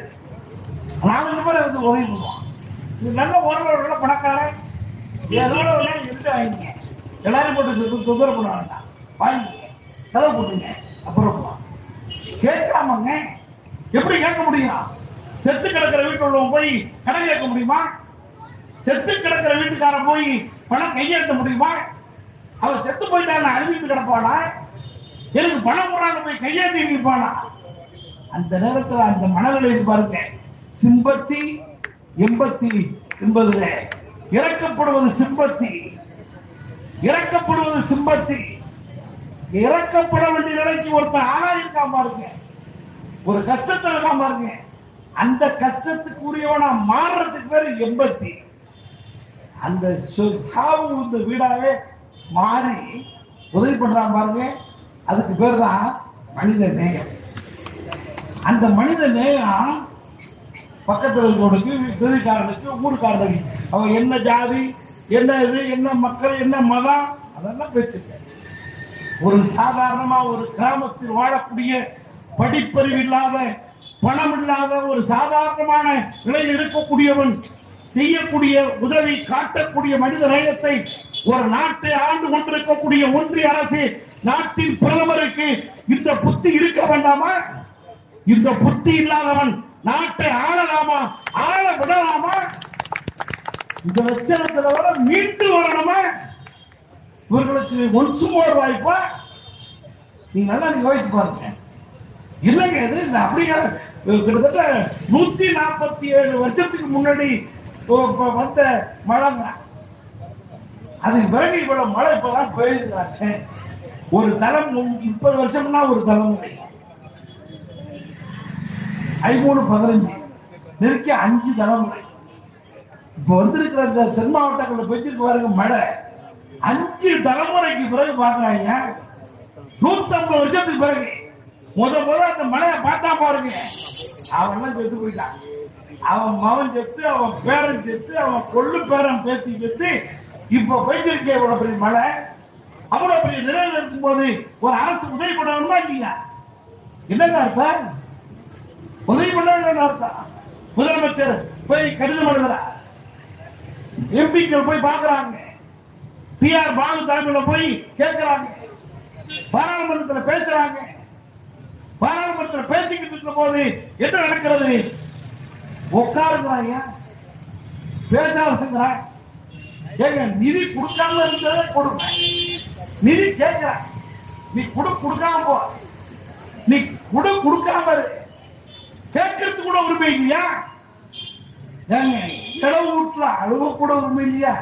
நாலு பேர் வந்து உதவி பண்ணுவான் இது நல்ல ஒரு நல்ல பணக்காரன் எதோட வேணா என்கிட்ட வாங்கிக்க எல்லாரும் போட்டு தொ- தொந்தரவு பண்ண வேண்டாம் வாங்கிக்க செலவு போட்டுங்க அப்புறம் போலாம். கேட்காமங்க எப்படி கேட்க முடியும் செத்து கிடக்கிற வீட்டு உள்ளவன் போய் கடன் கேட்க முடியுமா செத்து கிடக்கிற வீட்டுக்காரன் போய் பணம் கையெழுத்த முடியுமா அவன் செத்து போயிட்டான் அழுவிட்டு கிடப்பானா எனக்கு பணம் போறாங்க போய் கையெழுத்தி நிற்பானா அந்த நேரத்துல அந்த மனநிலையில் பாருங்க சிம்பத்தி எம்பத்தி என்பதுல இறக்கப்படுவது சிம்பத்தி இறக்கப்படுவது சிம்பத்தி இறக்கப்பட வேண்டிய நிலைக்கு ஒருத்தன் ஆனா இருக்காம பாருங்க ஒரு கஷ்டத்துல இருக்காம பாருங்க அந்த கஷ்டத்துக்குரியவனா மாறுறதுக்கு பேரு எம்பத்தி அந்த சொ- சாவு இந்த வீடாவே மாறி உதவி பண்றான் பாருங்க அதுக்கு பேர் தான் மனித நேயம் அந்த மனித நேயம் பக்கத்தில் இருக்கவனுக்கு தொழிற்காரனுக்கு ஊருக்காரனுக்கு அவன் என்ன ஜாதி என்ன இது என்ன மக்கள் என்ன மதம் அதெல்லாம் பேச்சுக்க ஒரு சாதாரணமா ஒரு கிராமத்தில் வாழக்கூடிய படிப்பறிவு இல்லாத பணம் இல்லாத ஒரு சாதாரணமான நிலையில் இருக்கக்கூடியவன் செய்யக்கூடிய உதவி காட்டக்கூடிய மனித நேயத்தை ஒரு நாட்டை ஆண்டு கொண்டிருக்கக்கூடிய ஒன்றிய அரசு நாட்டின் பிரதமருக்கு இந்த புத்தி இருக்க வேண்டாமா இந்த புத்தி இல்லாதவன் நாட்டை ஆளலாமா ஆள விடலாமா இந்த லட்சணத்துல வர மீண்டு வரணுமா இவர்களுக்கு ஒன்சு மோர் வாய்ப்பா நீங்க நல்லா நீங்க யோசிச்சு பாருங்க இல்லைங்க இது இந்த அப்படியே கிட்டத்தட்ட நூத்தி நாற்பத்தி ஏழு வருஷத்துக்கு முன்னாடி ஒ- இப்ப வந்த மழைங்க அதுக்கு பிறகு இவ்வளவு மழை இப்பதான் பெய்யுதுங்கிறாங்க ஒரு தலம் மு- முப்பது வருஷம்னா ஒரு தலைமுறை ஐமூணு பதினஞ்சு நெருக்கி அஞ்சு தலைமுறை இப்ப வந்திருக்கிற இந்த தென் மாவட்டங்களில் பெய்திருக்கு பாருங்க மழை அஞ்சு தலைமுறைக்கு பிறகு பாக்குறாங்க நூத்தம்பது வருஷத்துக்கு பிறகு முத முத அந்த மழையை பார்த்தா பாருங்க அவன் எல்லாம் செத்து போயிட்டான் அவன் மகன் செத்து அவன் பேரன் செத்து அவன் கொள்ளு பேரன் பேத்தி செத்து இப்ப பெய்திருக்கே இவ்வளவு பெரிய மழை அவ்வளவு பெரிய நிலையில இருக்கும்போது ஒரு அரசு உதவி பண்ணணுமா இல்லையா என்னங்க அர்த்தம் உதவி பண்ண அர்த்தம் முதலமைச்சர் போய் கடிதம் எழுதுறார் எம்பிக்கள் போய் பார்க்கறாங்க டிஆர் பாலு தலைமையில போய் கேட்கறாங்க பாராளுமன்றத்துல பேசுறாங்க பாராளுமன்றத்துல பேசிக்கிட்டு இருக்கிற போது என்ன நடக்கிறது உட்காருங்கிறாங்க பேசாதுங்கிறாங்க ஏங்க நிதி கொடுக்காம இருந்ததே கொடுங்க நிதி கேட்கிறான் நீ குடு கொடுக்காம போ நீ குடு கொடுக்காம இரு கேட்கறது கூட உரிமை இல்லையா ஏங்க இளவு வீட்டுல அழுவ கூட உரிமை இல்லையா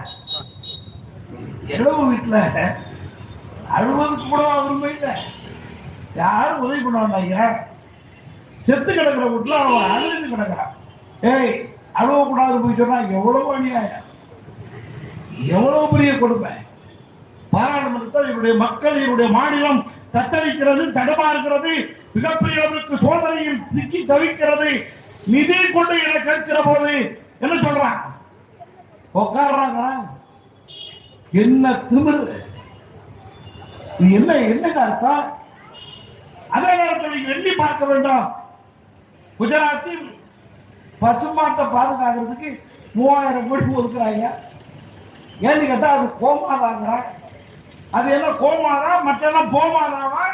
இளவு வீட்டுல அழுவதுக்கு கூட உரிமை இல்லை யாரும் உதவி பண்ண வேண்டாங்க செத்து கிடக்கிற வீட்டுல அவன் அழுது கிடக்குறான் ஏய் அழுவ கூடாது போய் சொன்னா எவ்வளவு அநியாயம் எவ்வளவு பெரிய கொடுமை பாராளுமன்றத்தில் இவருடைய மக்கள் இவருடைய மாநிலம் தத்தளிக்கிறது தடுமாறுகிறது மிகப்பெரிய அளவுக்கு சோதனையில் சிக்கி தவிக்கிறது நிதி கொண்டு என கேட்கிற போது என்ன சொல்றான் உட்காடுறாங்க என்ன திமிரு இது என்ன என்னங்க அர்த்தம் அதே நேரத்தில் நீங்க எண்ணி பார்க்க வேண்டாம் குஜராத்தில் பசுமாட்டை பாதுகாக்கிறதுக்கு மூவாயிரம் கோடி ஒதுக்குறாங்க ஏன்னு கேட்டா அது கோமாதாங்கிற அது என்ன கோமாதா மற்றெல்லாம் போமாதாவா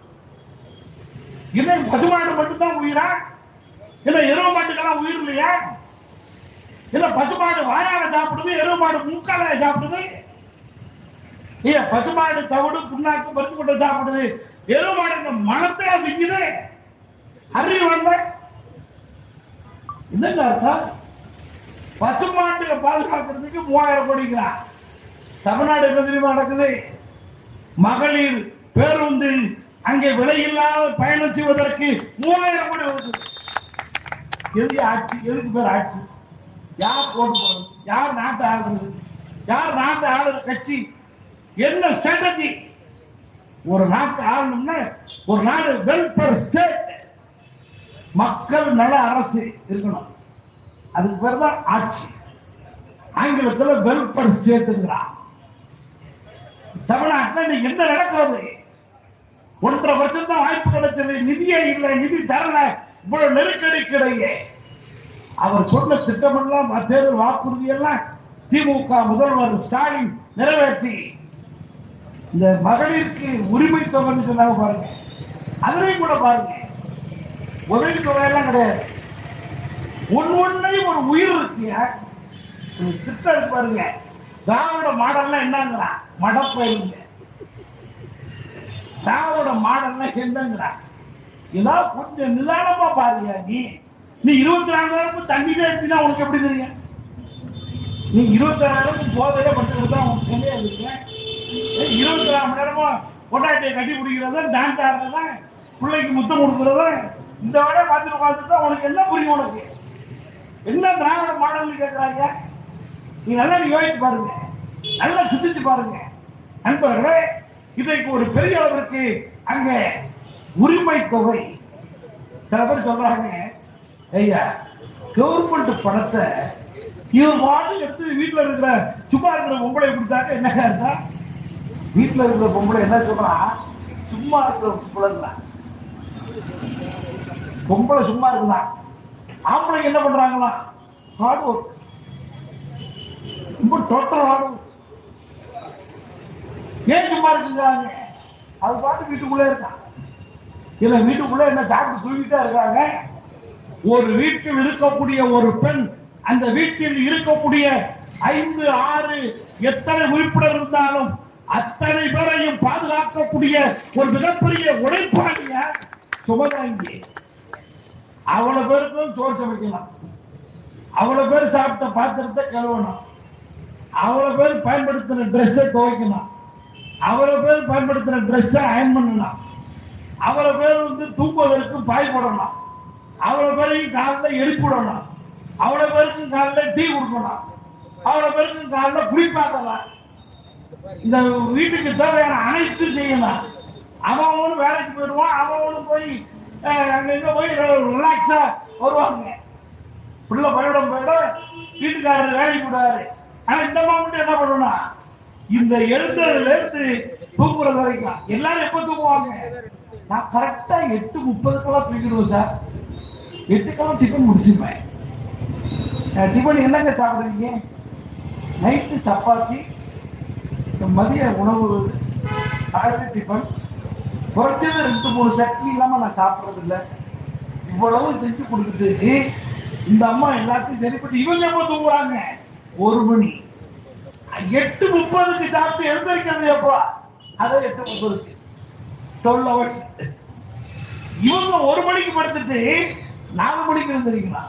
என்ன பசுமாடு மட்டும்தான் உயிரா இல்ல எருவ மாட்டுக்கெல்லாம் உயிர் இல்லையா இல்ல பசுமாடு வாயால சாப்பிடுது எருவ மாடு மூக்கால சாப்பிடுது இல்ல பசுமாடு தவிடு புண்ணாக்கு பருத்து கொண்டு சாப்பிடுது எருவ மாடு இந்த மனத்தை திங்குது அறிவு வந்த என்னங்க அர்த்தம் பசுமாட்டுல பாதுகாக்கிறதுக்கு மூவாயிரம் கோடிக்கிறான் தமிழ்நாடு என்ன தெரியுமா நடக்குது மகளிர் பேருந்தில் அங்கே விலையில்லாத பயணம் செய்வதற்கு மூவாயிரம் கோடி ஒதுக்குது எது ஆட்சி எதுக்கு பேர் ஆட்சி யார் ஓட்டு போடுறது யார் நாட்டை ஆளுறது யார் நாட்டை ஆளுற கட்சி என்ன ஸ்ட்ராட்டஜி ஒரு நாட்டை ஆளணும்னா ஒரு நாடு வெல்ஃபேர் ஸ்டேட் மக்கள் நல அரசு இருக்கணும் அதுக்கு பேர் தான் ஆட்சி ஆங்கிலத்துல வெல்ஃபேர் ஸ்டேட்டுங்கிறான் தமிழ்நாட்டில் இன்னைக்கு என்ன நடக்கிறது ஒன்றரை வருஷம் தான் வாய்ப்பு கிடைச்சது நிதியே இல்லை நிதி தரல இவ்வளவு நெருக்கடிக்கிடையே அவர் சொன்ன திட்டமெல்லாம் தேர்தல் வாக்குறுதி எல்லாம் திமுக முதல்வர் ஸ்டாலின் நிறைவேற்றி இந்த மகளிருக்கு உரிமை தொகைன்னு சொன்னாங்க பாருங்க அதுலயும் கூட பாருங்க உதவி தொகை எல்லாம் கிடையாது ஒன்னு ஒன்னையும் ஒரு உயிர் இருக்குங்க ஒரு திட்டம் இருக்கு பாருங்க திராவிட மாடல்னா என்னங்கிறான் மடப்பயிலுங்க திராவிட மாடல்னா என்னங்கிறான் ஏதாவது கொஞ்சம் நிதானமா பாருங்க நீ நீ இருபத்தி நாலு நேரமும் தண்ணியில இருந்தீங்கன்னா உனக்கு எப்படி தெரியும் நீ இருபத்தி நாலு நேரமும் போதையில படுத்து தான் உனக்கு தெரியாது இருக்கேன் இருபத்தி நாலு மணி நேரமும் பொட்டாட்டியை கட்டி பிடிக்கிறத டான்ஸ் ஆடுறதா பிள்ளைக்கு முத்தம் கொடுக்கறதா இந்த விட பார்த்துட்டு பார்த்துட்டு தான் உனக்கு என்ன புரியும் உனக்கு என்ன திராவிட மாடல்னு கேட்கறாங்க நீ நல்லா நீ யோசிச்சு பாருங்க நல்லா சிந்திச்சு பாருங்க நண்பர்களே இன்றைக்கு ஒரு பெரிய அளவிற்கு அங்க உரிமை தொகை சில பேர் சொல்றாங்க ஐயா கவர்மெண்ட் பணத்தை இவர் பாட்டு எடுத்து வீட்டுல இருக்கிற சும்மா இருக்கிற பொம்பளை கொடுத்தாக்க என்ன இருக்கா வீட்டுல இருக்கிற பொம்பளை என்ன சொல்றா சும்மா இருக்கிற பொம்பளைங்களா பொம்பளை சும்மா இருக்குதான் ஆம்பளைங்க என்ன பண்றாங்களா ஹார்ட் ஒர்க் ரொம்ப டோட்டல் ஹார்ட் ஒர்க் ஏன் சும்மா இருக்குங்கிறாங்க அது பாட்டு வீட்டுக்குள்ளே இருக்கான் இல்ல வீட்டுக்குள்ள என்ன சாப்பிட்டு தூங்கிட்டே இருக்காங்க ஒரு வீட்டில் இருக்கக்கூடிய ஒரு பெண் அந்த வீட்டில் இருக்கக்கூடிய ஐந்து ஆறு எத்தனை உறுப்பினர் இருந்தாலும் அத்தனை பேரையும் பாதுகாக்கக்கூடிய ஒரு மிகப்பெரிய உழைப்பாளிய சுமதாங்கி அவ்வளவு பேருக்கும் சோறு சமைக்கலாம் அவ்வளவு பேர் சாப்பிட்ட பாத்திரத்தை கழுவணும் அவ்வளவு பேர் பயன்படுத்தின ட்ரெஸ்ஸை துவைக்கணும் அவ்வளவு பேர் பயன்படுத்தின ட்ரெஸ்ஸை அயன் பண்ணணும் அவ்வளவு பேர் வந்து தூங்குவதற்கு பாய் போடணும் அவ்வளவு பேரையும் காலைல எழுப்பிடணும் அவ்வளவு பேருக்கும் காலைல டீ கொடுக்கணும் அவ்வளவு பேருக்கும் காலைல குளிப்பாட்டலாம் இந்த வீட்டுக்கு தேவையான அனைத்து செய்யணும் அவன் அவனும் வேலைக்கு போயிடுவான் அவன் அவனும் போய் அஹ், அங்கங்க போய் ரிலாக்ஸா வருவாங்க பிள்ளை பயிடம் போயிடும் வீட்டுக்காரர் வேலைக்கு போடுவாரு ஆனா இந்த மாவட்டம் என்ன பண்ணணும் இந்த எழுந்ததுல இருந்து தூங்குறது வரைக்கும் எல்லாரும் எப்ப தூங்குவாங்க நான் கரெக்டா எட்டு முப்பதுக்கெல்லாம் தூங்கிடுவேன் சார் எட்டுக்கெல்லாம் டிஃபன் முடிச்சுப்பேன் அஹ், டிஃபன் என்னங்க சாப்பிடுறீங்க நைட்டு சப்பாத்தி மதிய உணவு காலையில் டிஃபன் குறைஞ்சது ரெண்டு மூணு சட்னி இல்லாம நான் சாப்பிடுறது இல்ல இவ்வளவு செஞ்சு கொடுத்துட்டு இந்த அம்மா எல்லாத்தையும் சரிப்பட்டு இவங்க எப்போ தூங்குறாங்க ஒரு மணி எட்டு முப்பதுக்கு சாப்பிட்டு எழுந்திருக்கிறது எப்போ அதை எட்டு முப்பதுக்கு டுவெல் ஹவர்ஸ் இவங்க ஒரு மணிக்கு படுத்துட்டு நாலு மணிக்கு எழுந்திருக்கலாம்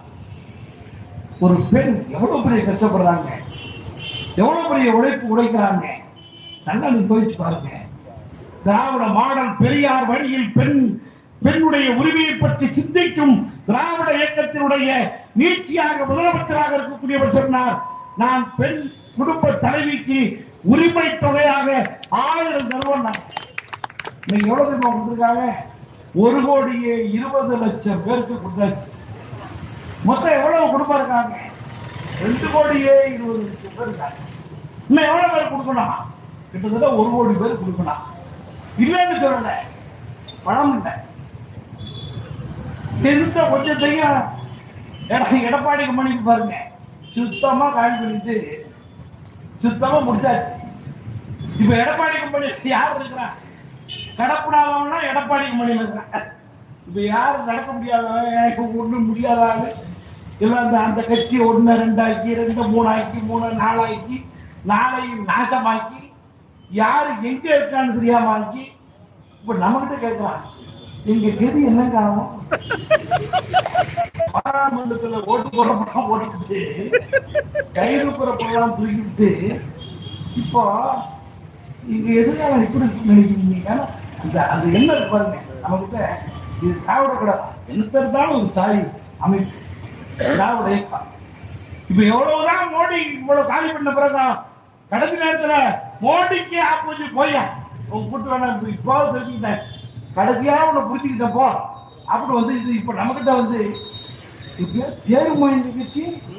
ஒரு பெண் எவ்வளவு பெரிய கஷ்டப்படுறாங்க எவ்வளவு பெரிய உழைப்பு உழைக்கிறாங்க நல்லா நீ போயிட்டு பாருங்க திராவிட மாடல் பெரியார் வழியில் பெண் பெண்ணுடைய உரிமையை பற்றி சிந்திக்கும் திராவிட இயக்கத்தினுடைய நீட்சியாக முதலமைச்சராக இருக்கக்கூடியவர் சொன்னார் நான் பெண் குடும்ப தலைவிக்கு உரிமை தொகையாக ஆயிரம் தருவோம் நான் நீங்க எவ்வளவு தெரியுமா கொடுத்துருக்காங்க ஒரு கோடியே இருபது லட்சம் பேருக்கு கொடுத்தாச்சு மொத்தம் எவ்வளவு குடும்பம் இருக்காங்க ரெண்டு கோடியே இருபது லட்சம் பேர் இருக்காங்க இன்னும் எவ்வளவு பேர் கொடுக்கணும் கிட்டத்தட்ட ஒரு கோடி பேர் கொடுக்கணும் இல்லைன்னு சொல்லல பணம் இல்லை இருந்த கொஞ்சத்தையும் எட- எடப்பாடி கம்பெனிக்கு பாருங்க சுத்தமா காலி பண்ணிட்டு சுத்தமா முடிச்சாச்சு இப்ப எடப்பாடி கம்பெனி யார் இருக்கிறா கடப்படாதவனா எடப்பாடி கம்பெனியில் இருக்கிறான் இப்ப யாரும் நடக்க முடியாதவன் எனக்கு ஒண்ணும் முடியாதான்னு இல்ல அந்த அந்த கட்சி ஒன்னு ரெண்டாக்கி ரெண்டு மூணாக்கி மூணு நாலாக்கி நாளையும் நாசமாக்கி யாரு எங்க இருக்கான்னு தெரியாம ஆக்கி இப்ப நம்மகிட்ட கேட்கறான் எங்க கெதி என்னங்க ஆகும் பாராளுமன்றத்துல ஓட்டு போறப்பெல்லாம் ஓடிக்கிட்டு கைது போறப்பெல்லாம் தூக்கிட்டு இப்போ இங்க எதுக்காக இப்படி நினைக்கிறீங்க ஏன்னா, அந்த அந்த எண்ணம் இருக்கு பாருங்க நம்ம கிட்ட இது திராவிட கிடையாது என்ன இருந்தாலும் ஒரு தாய் அமைப்பு திராவிட இயக்கம் இப்ப எவ்வளவுதான் மோடி இவ்வளவு காலி பண்ண பிறகு கடைசி நேரத்துல மோடிக்கு ஆப்போசிட் போயா உங்க கூட்டு வேணா இப்போ தெரிஞ்சுக்கிட்டேன் கடைசியா உன்னை புரிஞ்சுக்கிட்டேன் போ அப்படி வந்து இது இப்ப நம்ம கிட்ட வந்து இப்படியா தேர்வு கட்சி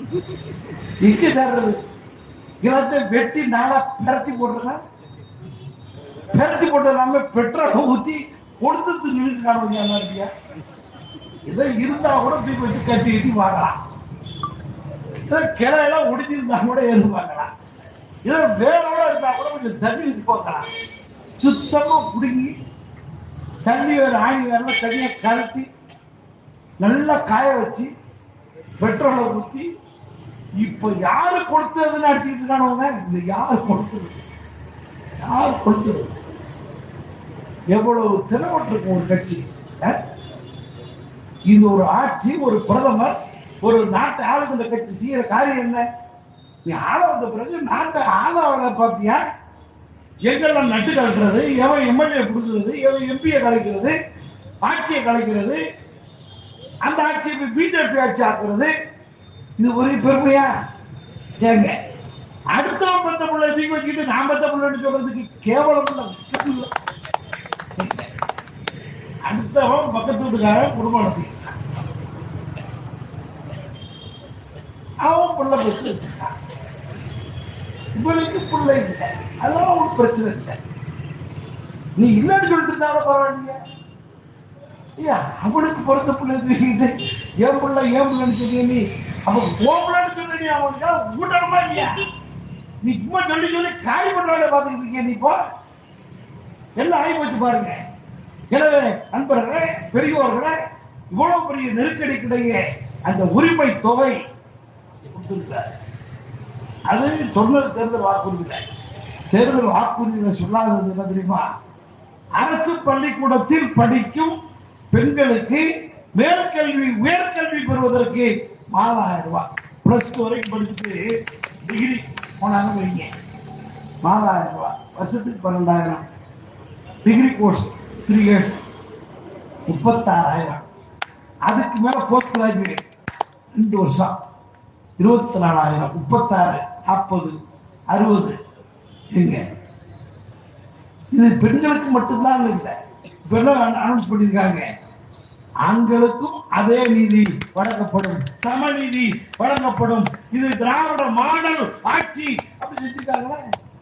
எங்க தேர்றது இனத்தை வெட்டி நாளா பிரட்டி போட்டுருக்கான் பிரட்டி போட்டு எல்லாமே பெட்ரோலை ஊத்தி கொடுத்து நின்று காணுங்க இருக்கியா ஏதோ இருந்தா கூட தூக்கி வச்சு கட்டி கட்டி வாங்கலாம் ஏதோ கிளையெல்லாம் ஒடிஞ்சிருந்தா கூட ஏறு பார்க்கலாம் ஏதோ வேரோட இருந்தா கூட கொஞ்சம் தண்ணி வச்சு பார்க்கலாம் சுத்தமா பிடுங்கி தண்ணி வேறு ஆணி வேறு தனியா கலட்டி நல்லா காய வச்சு பெட்ரோலை ஊத்தி இப்ப யாரு கொடுத்ததுன்னு அடிச்சுக்கிட்டு இருக்கானவங்க இது யாரு கொடுத்தது யார் கொடுத்தது எவ்வளவு தினப்பட்டிருக்கும் ஒரு கட்சி அஹ்? இது ஒரு ஆட்சி ஒரு பிரதமர் ஒரு நாட்டை ஆளுகின்ற கட்சி செய்யற காரியம் என்ன நீ ஆள வந்த பிறகு நாட்டை ஆள வள பாப்பியா எங்கெல்லாம் நட்டு கலட்டுறது எவன் எம்எல்ஏ கொடுக்கிறது எவன் எம்பியை கலைக்கிறது ஆட்சியை கலைக்கிறது அந்த ஆட்சியை பிஜேபி ஆட்சி ஆக்குறது இது ஒரு பெருமையா ஏங்க அடுத்தவன் பத்த பிள்ளை தூக்கி வச்சுக்கிட்டு நான் பத்த பிள்ளைன்னு சொல்றதுக்கு கேவலம் இல்ல, வெட்கம் இல்ல. அடுத்தவன் பக்கத்து வீட்டுக்காரன் குடும்பம் நடத்திக்கிறான் அவன் பிள்ளை பெற்று வச்சிருக்கான் இவனுக்கு பிள்ளை இல்லை அதெல்லாம் ஒரு பிரச்சனை இல்லை நீ இல்லைன்னு சொல்லிட்டு இருந்தாலும் பரவாயில்லையா ஐயா அவனுக்கு பிறந்த பிள்ளை தூக்கிட்டு என் பிள்ளை ஏன் பிள்ளைன்னு சொல்லி நீ அவன் உன் பிள்ளைன்னு சொல்லி நீ அவனுக்கு கூட்டணுமா இல்லையா நீ சும்மா சொல்லி சொல்லி காய் பண்ண வேலை பார்த்துக்கிட்டு இருக்கிய நீ இப்போ எல்லாம் ஆகி போச்சு பாருங்க எனவே நண்பர்களே பெரியோர்களே இவ்வளவு பெரிய நெருக்கடிக்கிடையே அந்த உரிமை தொகை கொடுத்திருக்கிறார். அது சொன்னது தேர்தல் வாக்குறுதியில தேர்தல் வாக்குறுதியில சொல்லாதது என்ன தெரியுமா அரசு பள்ளிக்கூடத்தில் படிக்கும் பெண்களுக்கு மேற்கல்வி உயர்கல்வி பெறுவதற்கு நாலாயிரம் ரூபாய் பிளஸ் டூ வரைக்கும் படிச்சுட்டு டிகிரி போனாங்க வைங்க நாலாயிரம் ரூபாய் வருஷத்துக்கு பன்னெண்டாயிரம் டிகிரி கோர்ஸ் த்ரீ இயர்ஸ் முப்பத்தாறாயிரம் அதுக்கு மேல போஸ்ட் கிராஜுவேட் ரெண்டு வருஷம் இருபத்தி நாலாயிரம் முப்பத்தாறு நாற்பது அறுபது எங்க இது பெண்களுக்கு மட்டும்தான் இல்லை பெண்கள் அனௌன்ஸ் பண்ணியிருக்காங்க ஆண்களுக்கும் அதே நீதி வழங்கப்படும் சமநீதி வழங்கப்படும் இது திராவிட மாடல் ஆட்சி அப்படி செஞ்சுட்டாங்களா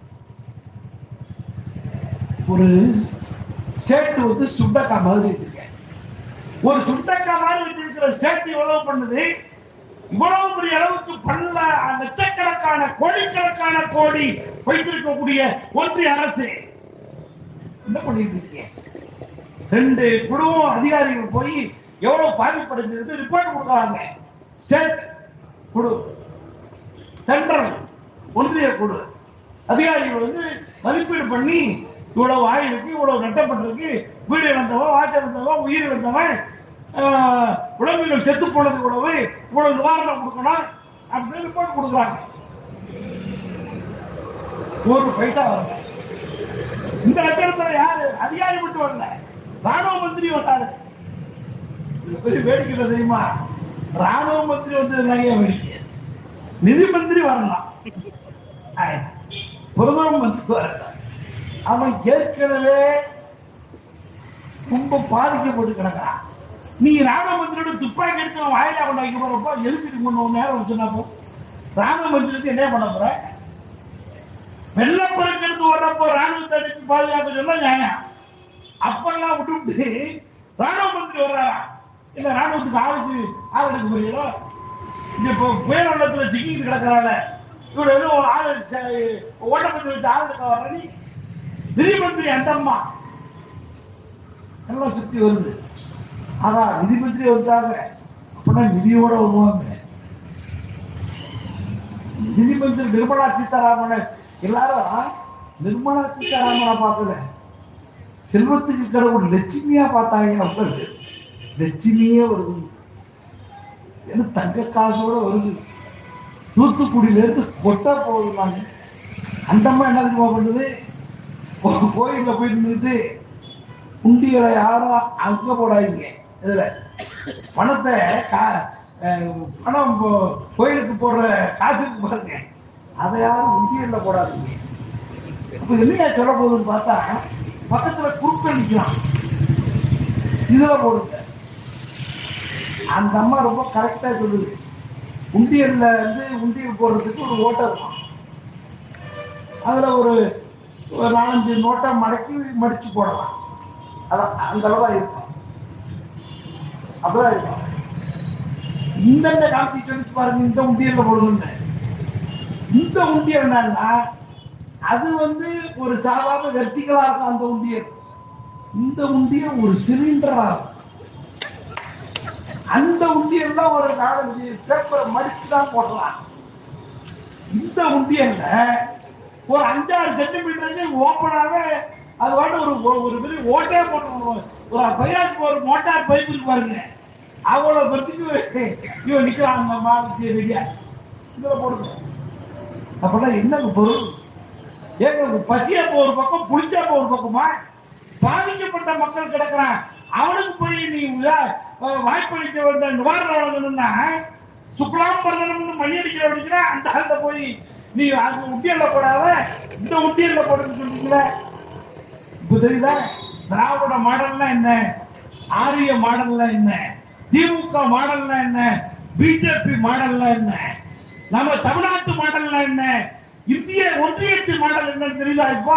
ஒரு ஸ்டேட் வந்து சுண்டக்கா மாதிரி வச்சிருக்கேன் ஒரு சுண்டக்கா மாதிரி வச்சிருக்கிற ஸ்டேட் எவ்வளவு பண்ணுது இவ்வளவு பெரிய அளவுக்கு பல லட்சக்கணக்கான கோடிக்கணக்கான கோடி வைத்திருக்கக்கூடிய ஒன்றிய அரசு என்ன பண்ணிட்டு இருக்கீங்க ரெண்டு குடும்பம் அதிகாரிகள் போய் எவ்வளவு பாதிப்படைஞ்சது ரிப்போர்ட் கொடுக்கறாங்க ஸ்டேட் குழு சென்ட்ரல் ஒன்றிய குழு அதிகாரிகள் வந்து மதிப்பீடு பண்ணி இவ்வளவு ஆயிருக்கு இவ்வளவு நட்டப்பட்டிருக்கு வீடு இழந்தவன் வாட்ச் இழந்தவன் உயிர் இழந்தவன் ஆஹ், விலங்குகள் செத்து போனது இவ்வளவு இவ்வளவு நிவாரணம் கொடுக்கணும் அப்படின்னு ரிப்போர்ட் கொடுக்குறாங்க ஒரு பைசா வரல இந்த லட்சணத்துல யாரு அதிகாரி மட்டும் வரல ராணுவ மந்திரி வந்தாரு இது பெரிய வேடிக்கை இல்லை தெரியுமா ராணுவ மந்திரி வந்தது நிறைய வேடிக்கை நிதி மந்திரி வரலாம் ஆய். பிரதம மந்திரி வரல அவன் ஏற்கனவே ரொம்ப பாதிக்கப்பட்டு கிடக்கிறான் நீ ராணுவ மந்திரியோட துப்பாக்கி எடுத்து அவன் வாயிலா கொண்டு வைக்க போறப்போ எதுக்கு கொண்டு ஒரு நேரம் சொன்னப்போ ராணுவ மந்திரிக்கு என்ன பண்ண போற வெள்ளப்பெருக்கு எடுத்து வர்றப்போ ராணுவத்தை அடிச்சு பாதுகாக்க சொன்னா நியாயம் அப்பெல்லாம் விட்டுவிட்டு ராணுவ மந்திரி வர்றாரா இல்ல ராணுவத்துக்கு ஆளுக்கு ஆள் எடுக்க போறீங்களோ இந்த இப்போ புயல் வெள்ளத்துல சிக்கிட்டு கிடக்குறால இவரு ஏதோ ஒரு ஆளு ச- ஓட்டப்பத்தி வச்சு ஆளுக்கு வர்ற நீ நிதி மந்திரி அந்த அம்மா எல்லாம் சுத்தி வருது அதான் நிதி மந்திரி வந்தாங்க அப்படின்னா நிதியோட வருவாங்க நிதி மந்திரி நிர்மலா சீதாராமன் எல்லாரும் நிர்மலா சீதாராமனை பார்க்கல செல்வத்துக்கு கடவுள் லட்சுமியா பார்த்தாங்க அவங்க லட்சுமியே வருது ஏன்னா தங்க காசோட வருது தூத்துக்குடியில இருந்து கொட்டா போகுதுனாங்க அந்த அம்மா என்ன தெரியுமா பண்ணுது கோ- கோயில்ல போய் நின்றுட்டு உண்டியலை யாரும் அங்க போடாதீங்க இதுல பணத்தை கா- அஹ் பணம் போ- கோயிலுக்கு போடுற காசுக்கு பாருங்க அதை யாரும் உண்டியல்ல போடாதீங்க அப்ப என்னையா சொல்ல போகுதுன்னு பார்த்தா பக்கத்துல குறுக்க நிக்கலாம் இதுல போடுங்க அந்த அம்மா ரொம்ப கரெக்டா சொல்லுது உண்டியல்ல வந்து உண்டியல் போடுறதுக்கு ஒரு ஓட்டை இருக்கும் அதுல ஒரு ஒரு நாலஞ்சு நோட்டை மடக்கி மடிச்சு போடலாம் அதான் அந்த அளவா இருக்கும் அப்படிதான் இருக்கும் இந்த காமிச்சு சொல்லிச்சு பாருங்க இந்த உண்டியல்ல போடுங்க இந்த உண்டியல் என்னன்னா அது வந்து ஒரு சாதாரண வெர்டிகலா இருக்கும் அந்த உண்டியல் இந்த உண்டியல் ஒரு சிலிண்டரா இருக்கும் அந்த உண்டியல்ல ஒரு நாலஞ்சு பேப்பரை மடிச்சு தான் போடலாம் இந்த உண்டியல்ல ஒரு அஞ்சாறு சென்டிமீட்டருக்கு ஓப்பனாவே அது வாட்டு ஒரு ஒரு பெரிய ஓட்டையே போட்டு ஒரு பையாக்கு ஒரு மோட்டார் பைப் இருக்கு பாருங்க அவ்வளவு பெருசுக்கு இவன் நிக்கிறான் அந்த மாதிரி ரெடியா இதுல போடுங்க அப்படின்னா என்னங்க பொருள் ஏங்க பசியா போ ஒரு பக்கம் புளிச்சா போ ஒரு பக்கமா பாதிக்கப்பட்ட மக்கள் கிடக்குறான் அவனுக்கு போய் நீ உதா- அஹ் வாய்ப்பளிக்க வேண்டிய நிவாரணம் வழங்கணும்னா சுக்லாம் பரதனம்னு மணி அடிக்கிற அடிக்கிற அந்த ஆள்கிட்ட போய் நீ அந்த உண்டியல்ல போடாத இந்த உண்டியல்ல போடுன்னு சொல்றீங்களே இப்ப தெரியுதா திராவிட மாடல்னா என்ன ஆரிய மாடல்னா என்ன திமுக மாடல்னா என்ன பிஜேபி மாடல்னா என்ன நம்ம தமிழ்நாட்டு மாடல்னா என்ன இந்திய ஒன்றியத்தின் மாடல் என்னன்னு தெரியுதா இப்போ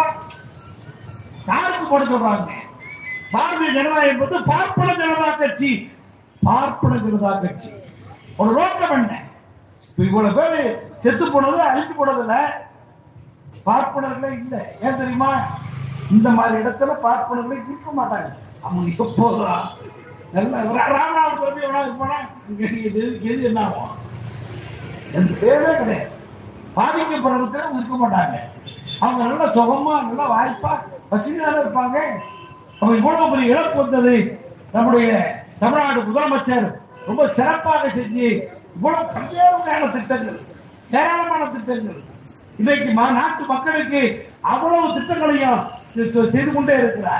யாருக்கு போட சொல்றாங்க பாரதிய ஜனதா என்பது பார்ப்பன ஜனதா கட்சி பார்ப்பன ஜனதா கட்சி ஒரு நோக்கம் என்ன இப்ப இவ்வளவு பேரு செத்து போனது அழித்து போனதுல பார்ப்பனர்களே இல்ல ஏன் தெரியுமா இந்த மாதிரி இடத்துல பார்ப்பனர்களே இருக்க மாட்டாங்க அவங்க எப்போதான் நல்ல ரா- ராமநாதபுரம் போய் எவனா இருப்பானா இங்க எது எது என்ன ஆகும் எந்த பேரே கிடையாது பாதிக்கப்படுறதுக்கு அவங்க இருக்க மாட்டாங்க அவங்க நல்ல சுகமா நல்ல வாய்ப்பா வச்சுதானே இருப்பாங்க அவங்க இவ்வளவு பெரிய இழப்பு வந்தது நம்முடைய தமிழ்நாடு முதலமைச்சர் ரொம்ப சிறப்பாக செஞ்சு இவ்வளவு பல்வேறு வகையான திட்டங்கள் ஏராளமான திட்டங்கள் இன்றைக்கு ம- நாட்டு மக்களுக்கு அவ்வளவு திட்டங்களையும் செ- செ- செய்து கொண்டே இருக்கிறார்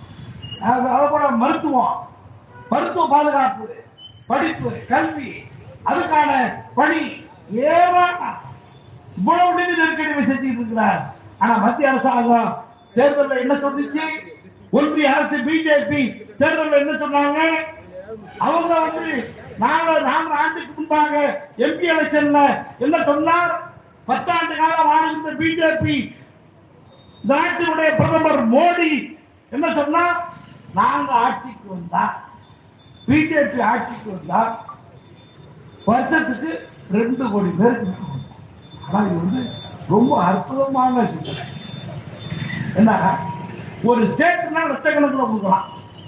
அது அதோட மருத்துவம் மருத்துவ பாதுகாப்பு படிப்பு கல்வி அதுக்கான பணி ஏராளம் இவ்வளவு நிதி நெருக்கடி செஞ்சுட்டு இருக்கிறார் ஆனா மத்திய அரசாங்கம் தேர்தலில் என்ன சொல்லுச்சு ஒன்றிய அரசு பிஜேபி தேர்தலில் என்ன சொன்னாங்க அவங்க வந்து நாலு நான்கு ஆண்டுக்கு முன்பாக எம்பி எலெக்ஷன்ல என்ன சொன்னார் பத்தாண்டு காலம் ஆளுகின்ற பிஜேபி நாட்டினுடைய பிரதமர் மோடி என்ன சொன்னார் நாங்க ஆட்சிக்கு வந்தா பிஜேபி ஆட்சிக்கு வந்தா வருஷத்துக்கு ரெண்டு கோடி பேருக்கு வீடு கொடுப்போம். ஆனா இது வந்து ரொம்ப அற்புதமான சிந்தனை என்ன ஒரு ஸ்டேட்னா லட்சக்கணக்கில் கொடுக்கலாம்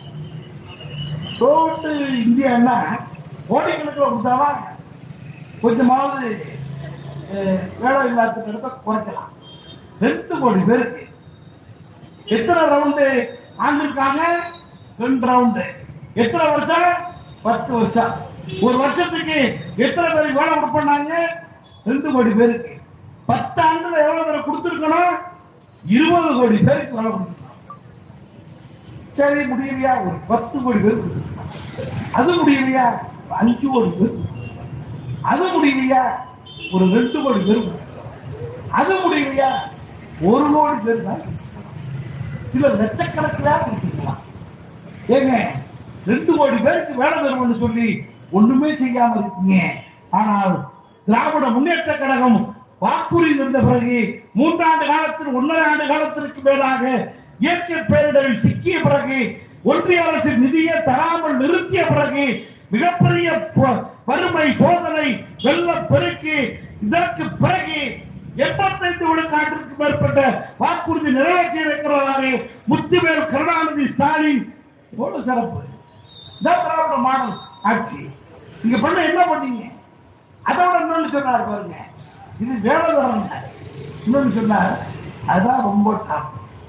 டோட்டு இந்தியான்னா கோடிக்கணக்கில் கொடுத்தாவா கொஞ்சமாவது அஹ், வேலை இல்லாத இடத்த குறைக்கலாம் ரெண்டு கோடி பேருக்கு எத்தனை ரவுண்டு ஆண்டிருக்காங்க ரெண்டு ரவுண்டு எத்தனை வருஷம் பத்து வருஷம் ஒரு வருஷத்துக்கு எத்தனை பேருக்கு வேலை கொடுப்பாங்க ரெண்டு கோடி பேருக்கு பத்து ஆண்டுல எவ்வளவு பேர் கொடுத்துருக்கணும் இருபது கோடி பேருக்கு வேலை கொடுத்துருக்கணும் சரி முடியலையா ஒரு பத்து கோடி பேர் கொடுத்துருக்கணும் அது முடியலையா ஒரு அஞ்சு கோடி பேர் கொடுத்துருக்கணும். அது முடியலையா ஒரு ரெண்டு கோடி பேர் கொடுத்துருக்கணும். அது முடியலையா ஒரு கோடி பேர் தான் இல்ல லட்சக்கணக்கில் கொடுத்துருக்கலாம் ஏங்க ரெண்டு கோடி பேருக்கு வேலை தருவோம்னு சொல்லி ஒண்ணுமே செய்யாம இருக்கீங்க ஆனால் திராவிட முன்னேற்ற கழகம் வாக்குறுதி இருந்த பிறகு மூன்றாண்டு காலத்தில் ஒன்றரை ஆண்டு காலத்திற்கு மேலாக இயற்கை பேரிடரில் சிக்கிய பிறகு ஒன்றிய அரசு நிதியை தராமல் நிறுத்திய பிறகு மிகப்பெரிய ப- வறுமை சோதனை வெள்ள பெருக்கு இதற்கு பிறகு எண்பத்தைந்து விழுக்காட்டிற்கு மேற்பட்ட வாக்குறுதி நிறைவேற்றி இருக்கிறாரே முத்துவேல் கருணாநிதி ஸ்டாலின் எவ்வளவு சிறப்பு இதான் திராவிட மாடல் ஆட்சி இங்க பண்ண என்ன பண்ணீங்க அதோட இன்னொன்னு சொன்னார் பாருங்க இது வேலைதரம் இன்னொன்னு சொன்னார் அதான் ரொம்ப டாப்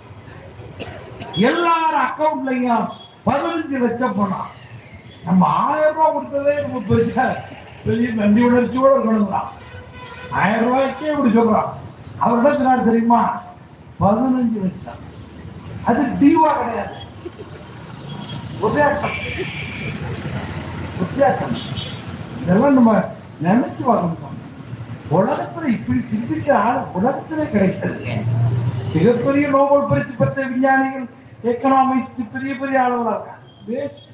எல்லார் அக்கவுண்ட்லயும் பதினஞ்சு லட்சம் பணம் நம்ம ஆயிரம் ரூபாய் கொடுத்ததே நம்ம பெருசா பெரிய நன்றி உணர்ச்சியோட இருக்கணுங்கிறான் ஆயிரம் ரூபாய்க்கே இப்படி சொல்றான் அவர் என்ன சொன்னார் தெரியுமா பதினஞ்சு லட்சம் அது டிவா கிடையாது வித்தியாசம் வித்தியாசம் இதெல்லாம் நம்ம நினைச்சு பார்க்கணும் உலகத்துல இப்படி சிந்திக்கிற ஆள் உலகத்திலே கிடைக்கிறது மிகப்பெரிய நோபல் பரிசு பெற்ற விஞ்ஞானிகள் எக்கனாமிஸ்ட் பெரிய பெரிய ஆளுகளா இருக்காங்க வேஸ்ட்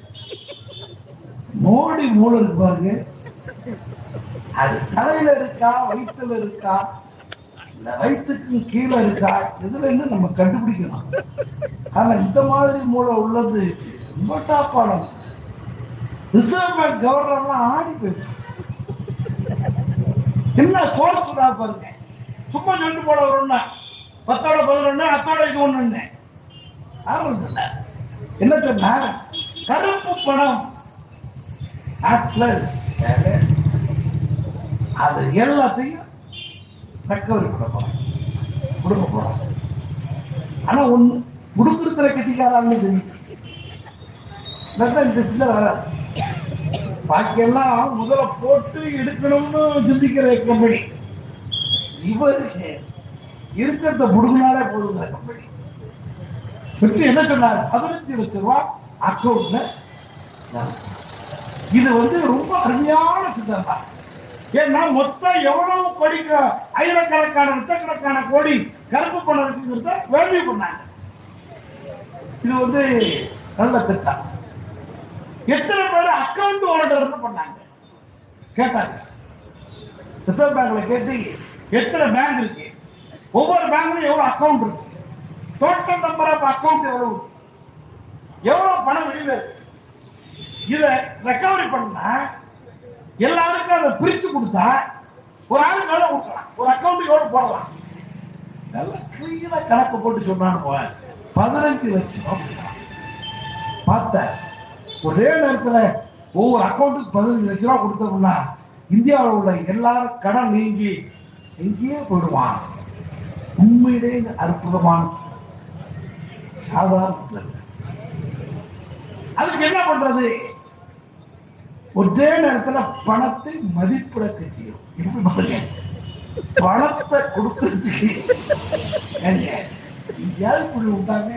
மோடி மூளை இருக்கு பாருங்க அது தலையில இருக்கா வயிற்றுல இருக்கா இல்ல வயிற்றுக்கு கீழே இருக்கா இதுல இருந்து நம்ம கண்டுபிடிக்கணும் ஆனா இந்த மாதிரி மூளை உள்ளது ரொம்ப டாப்பாளம் ரிசர்வ் பேங்க் கவர்னர்லாம் ஆடி போயிடுச்சு என்ன சோறு சொல்றா பாருங்க சும்மா சொல்லிட்டு போல ஒரு பத்தோட பதினொன்னு அத்தோட இது ஒண்ணு என்ன சொன்னார் கருப்பு பணம் நாட்டுல தேவை. அது எல்லாத்தையும் ரெக்கவரி பண்ண போறோம் கொடுக்க போறோம் ஆனா ஒண்ணு கொடுக்கறதுல கட்டிக்காரான்னு தெரியும் இல்லாட்டா இந்த சின்ன வராது பாக்கியெல்லாம் முதல்ல போட்டு எடுக்கணும்னு சிந்திக்கிற கம்பெனி இவருக்கு இருக்கிறத முடுங்கினாலே போதுங்கிற கம்பெனி பெற்று என்ன சொன்னார் பதினஞ்சு லட்சம் ரூபாய் அக்கௌண்ட்ல இது வந்து ரொம்ப அருமையான சிந்தனை ஏன்னா மொத்தம் எவ்வளவு கோடிக்கு ஆயிரக்கணக்கான லட்சக்கணக்கான கோடி கருப்பு பணம் இருக்குங்கிறத வேல்யூ பண்ணாங்க இது வந்து நல்ல திட்டம் எத்தனை பேர் அக்கவுண்ட் ஹோல்டர்னு பண்ணாங்க கேட்டாங்க ரிசர்வ் பேங்க்ல கேட்டு எத்தனை பேங்க் இருக்கு ஒவ்வொரு பேங்க்லயும் எவ்வளவு அக்கவுண்ட் இருக்கு டோட்டல் நம்பர் ஆஃப் அக்கவுண்ட் எவ்வளவு எவ்வளவு பணம் வெளியில இருக்கு இத ரெக்கவரி பண்ணா எல்லாருக்கும் அதை பிரிச்சு கொடுத்தா ஒரு ஆளுக்கு எவ்வளவு கொடுக்கலாம் ஒரு அக்கவுண்ட் எவ்வளவு போடலாம் நல்லா கிளீனா கணக்கு போட்டு சொன்னான்னு பதினஞ்சு லட்சம் ரூபாய் கொடுக்கலாம். பார்த்தேன் ஒரே நேரத்துல ஒவ்வொரு அக்கௌண்ட்டுக்கு பதினஞ்சு லட்ச ரூபா கொடுத்தோம்னா இந்தியாவில் உள்ள எல்லாரும் கடன் நீங்கி எங்கேயே போயிடுவான் உண்மையிலே இது அற்புதமான சாதாரண திட்டம். அதுக்கு என்ன பண்றது ஒரே நேரத்துல பணத்தை மதிப்பிடக்க செய்யும் எப்படி பாருங்க பணத்தை கொடுக்கறதுக்கு ஏங்க, எங்கேயாவது இப்படி விட்டாங்க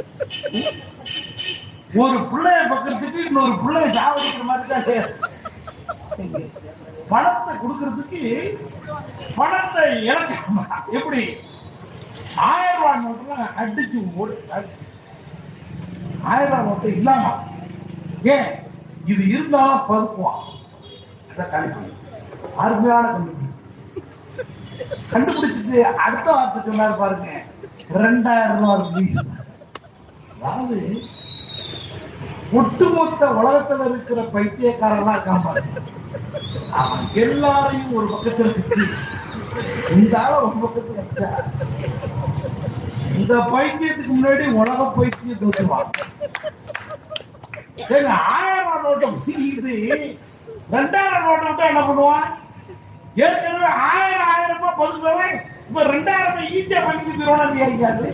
ஒரு பிள்ளைய பக்கத்துக்கு இன்னொரு பிள்ளைய சாவடிக்கிற மாதிரி தான் செய்யுது. பணத்தை கொடுக்கறதுக்கு பணத்தை இழக்காம எப்படி ஆயிரம் ரூபாய் நோட்டுல அடிச்சு ஓடி ஆயிரம் ரூபாய் நோட்டு இல்லாம ஏன் இது இருந்தாலும் பதுக்குவான் அதான் கண்டுபிடி அருமையான கண்டுபிடி கண்டுபிடிச்சிட்டு அடுத்த வார்த்தை சொன்னாரு பாருங்க ரெண்டாயிரம் ரூபாய் ருபீஸ் அதாவது ஒட்டுமொத்த உலகத்துல இருக்கிற பைத்தியக்காரன்லாம் இருக்கான் பாருங்க அவன் எல்லாரையும் ஒரு பக்கத்துல வச்சு இந்த ஆள ஒரு பக்கத்துல வச்சா இந்த பைத்தியத்துக்கு முன்னாடி உலக பைத்தியம் தோற்றுவான் சரி ஆயிரம் ரூபாய் நோட்டை பிடிக்கிட்டு ரெண்டாயிரம் நோட்டை விட்டு என்ன பண்ணுவான் ஏற்கனவே ஆயிரம் ஆயிரமா பதுக்குறவன் இப்ப ரெண்டாயிரம் ரூபாய் ஈஸியா பதுக்கிட்டு போயிடுவானா இல்லையா இருக்காது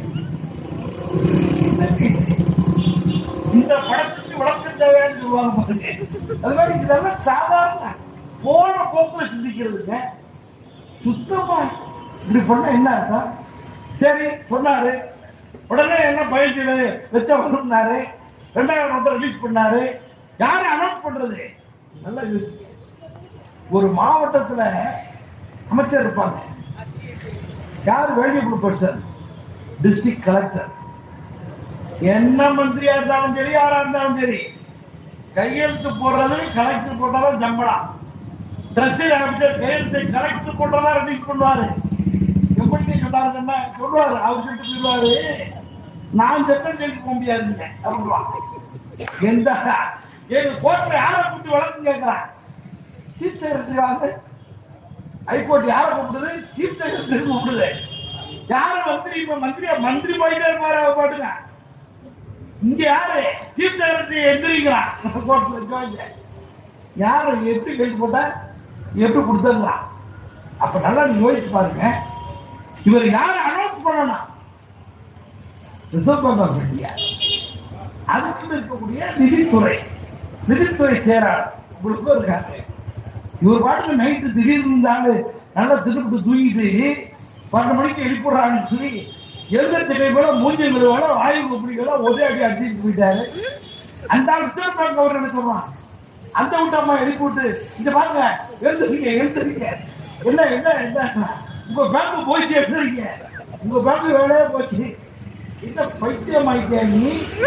இந்த படத்துக்கு விளக்கம் தேவைன்னு சொல்லுவாங்க பாருங்க அது மாதிரி இதெல்லாம் சாதாரண போன போக்குல சிந்திக்கிறதுங்க சுத்தமா இப்படி பண்ணா என்ன அர்த்தம் சரி சொன்னாரு உடனே என்ன பதினஞ்சு லட்சம் வரும்னாரு ரெண்டாயிரம் நோட்டை ரிலீஸ் பண்ணாரு யாரு அனௌன்ஸ் பண்றது நல்லா யோசிக்க ஒரு மாவட்டத்துல அமைச்சர் இருப்பாங்க யார் வேல்யூபிள் பர்சன் டிஸ்ட்ரிக்ட் கலெக்டர் என்ன மந்திரியா இருந்தாலும் சரி யாரா இருந்தாலும் சரி கையெழுத்து போடுறது கலெக்டர் போட்டாலும் சம்பளம் ட்ரெஸ்ஸில் அமைச்சர் கையெழுத்து கலெக்டர் போட்டதான் ரிலீஸ் பண்ணுவாரு எப்படி சொன்னாருன்னா சொல்லுவாரு அவர் சொல்லிட்டு சொல்லுவாரு நான் சட்டம் ஜெயிக்க போக முடியாதுங்க அப்படின்வான். எந்த எங்க கோர்ட்ல யாரை கூட்டி வழக்கு கேட்கிறான் சீஃப் செக்ரட்டரி வாங்க ஹைகோர்ட் யாரை கூப்பிடுது சீஃப் செக்ரட்டரி கூப்பிடுது யாரு மந்திரி இப்ப மந்திரி மந்திரி போயிட்டே இருப்பாரு அவர் பாட்டுங்க இங்க யாரு சீஃப் செக்ரட்டரி எந்திரிக்கிறான் கோர்ட்ல இருக்காங்க யாரு எப்படி கைது போட்டா எப்படி கொடுத்துருக்கலாம் அப்ப நல்லா நீங்க யோசிச்சு பாருங்க இவர் யாரு அனௌன்ஸ் பண்ணணும் ரிசர்வ் பேங்க் ஆஃப் இந்தியா அதுக்கு இருக்கக்கூடிய நிதித்துறை நிதித்துறை செயலாளர் உங்களுக்கு இருக்காரு இவர் பாட்டுக்கு நைட்டு திடீர்னு இருந்தாலும் நல்லா திருப்பிட்டு தூங்கிட்டு பன்னெண்டு மணிக்கு எழுப்பிடுறாங்கன்னு சொல்லி எழுபத்தி கை போல மூஞ்சி விடுவாங்க வாயு குப்பிடிக்கலாம் ஒரே அடி அடிச்சுட்டு போயிட்டாரு அந்த ஆள் ரிசர்வ் பேங்க் கவர்னர் என்ன சொல்றான் அந்த விட்டு அம்மா எழுப்பி விட்டு இங்க பாருங்க எழுந்துறீங்க எழுந்துறீங்க என்ன என்ன என்ன உங்க பேங்க் போயிட்டு எழுதுறீங்க உங்க பேங்க் வேலையே போச்சு என்ன பைத்தியம் ஆயிட்டியா நீ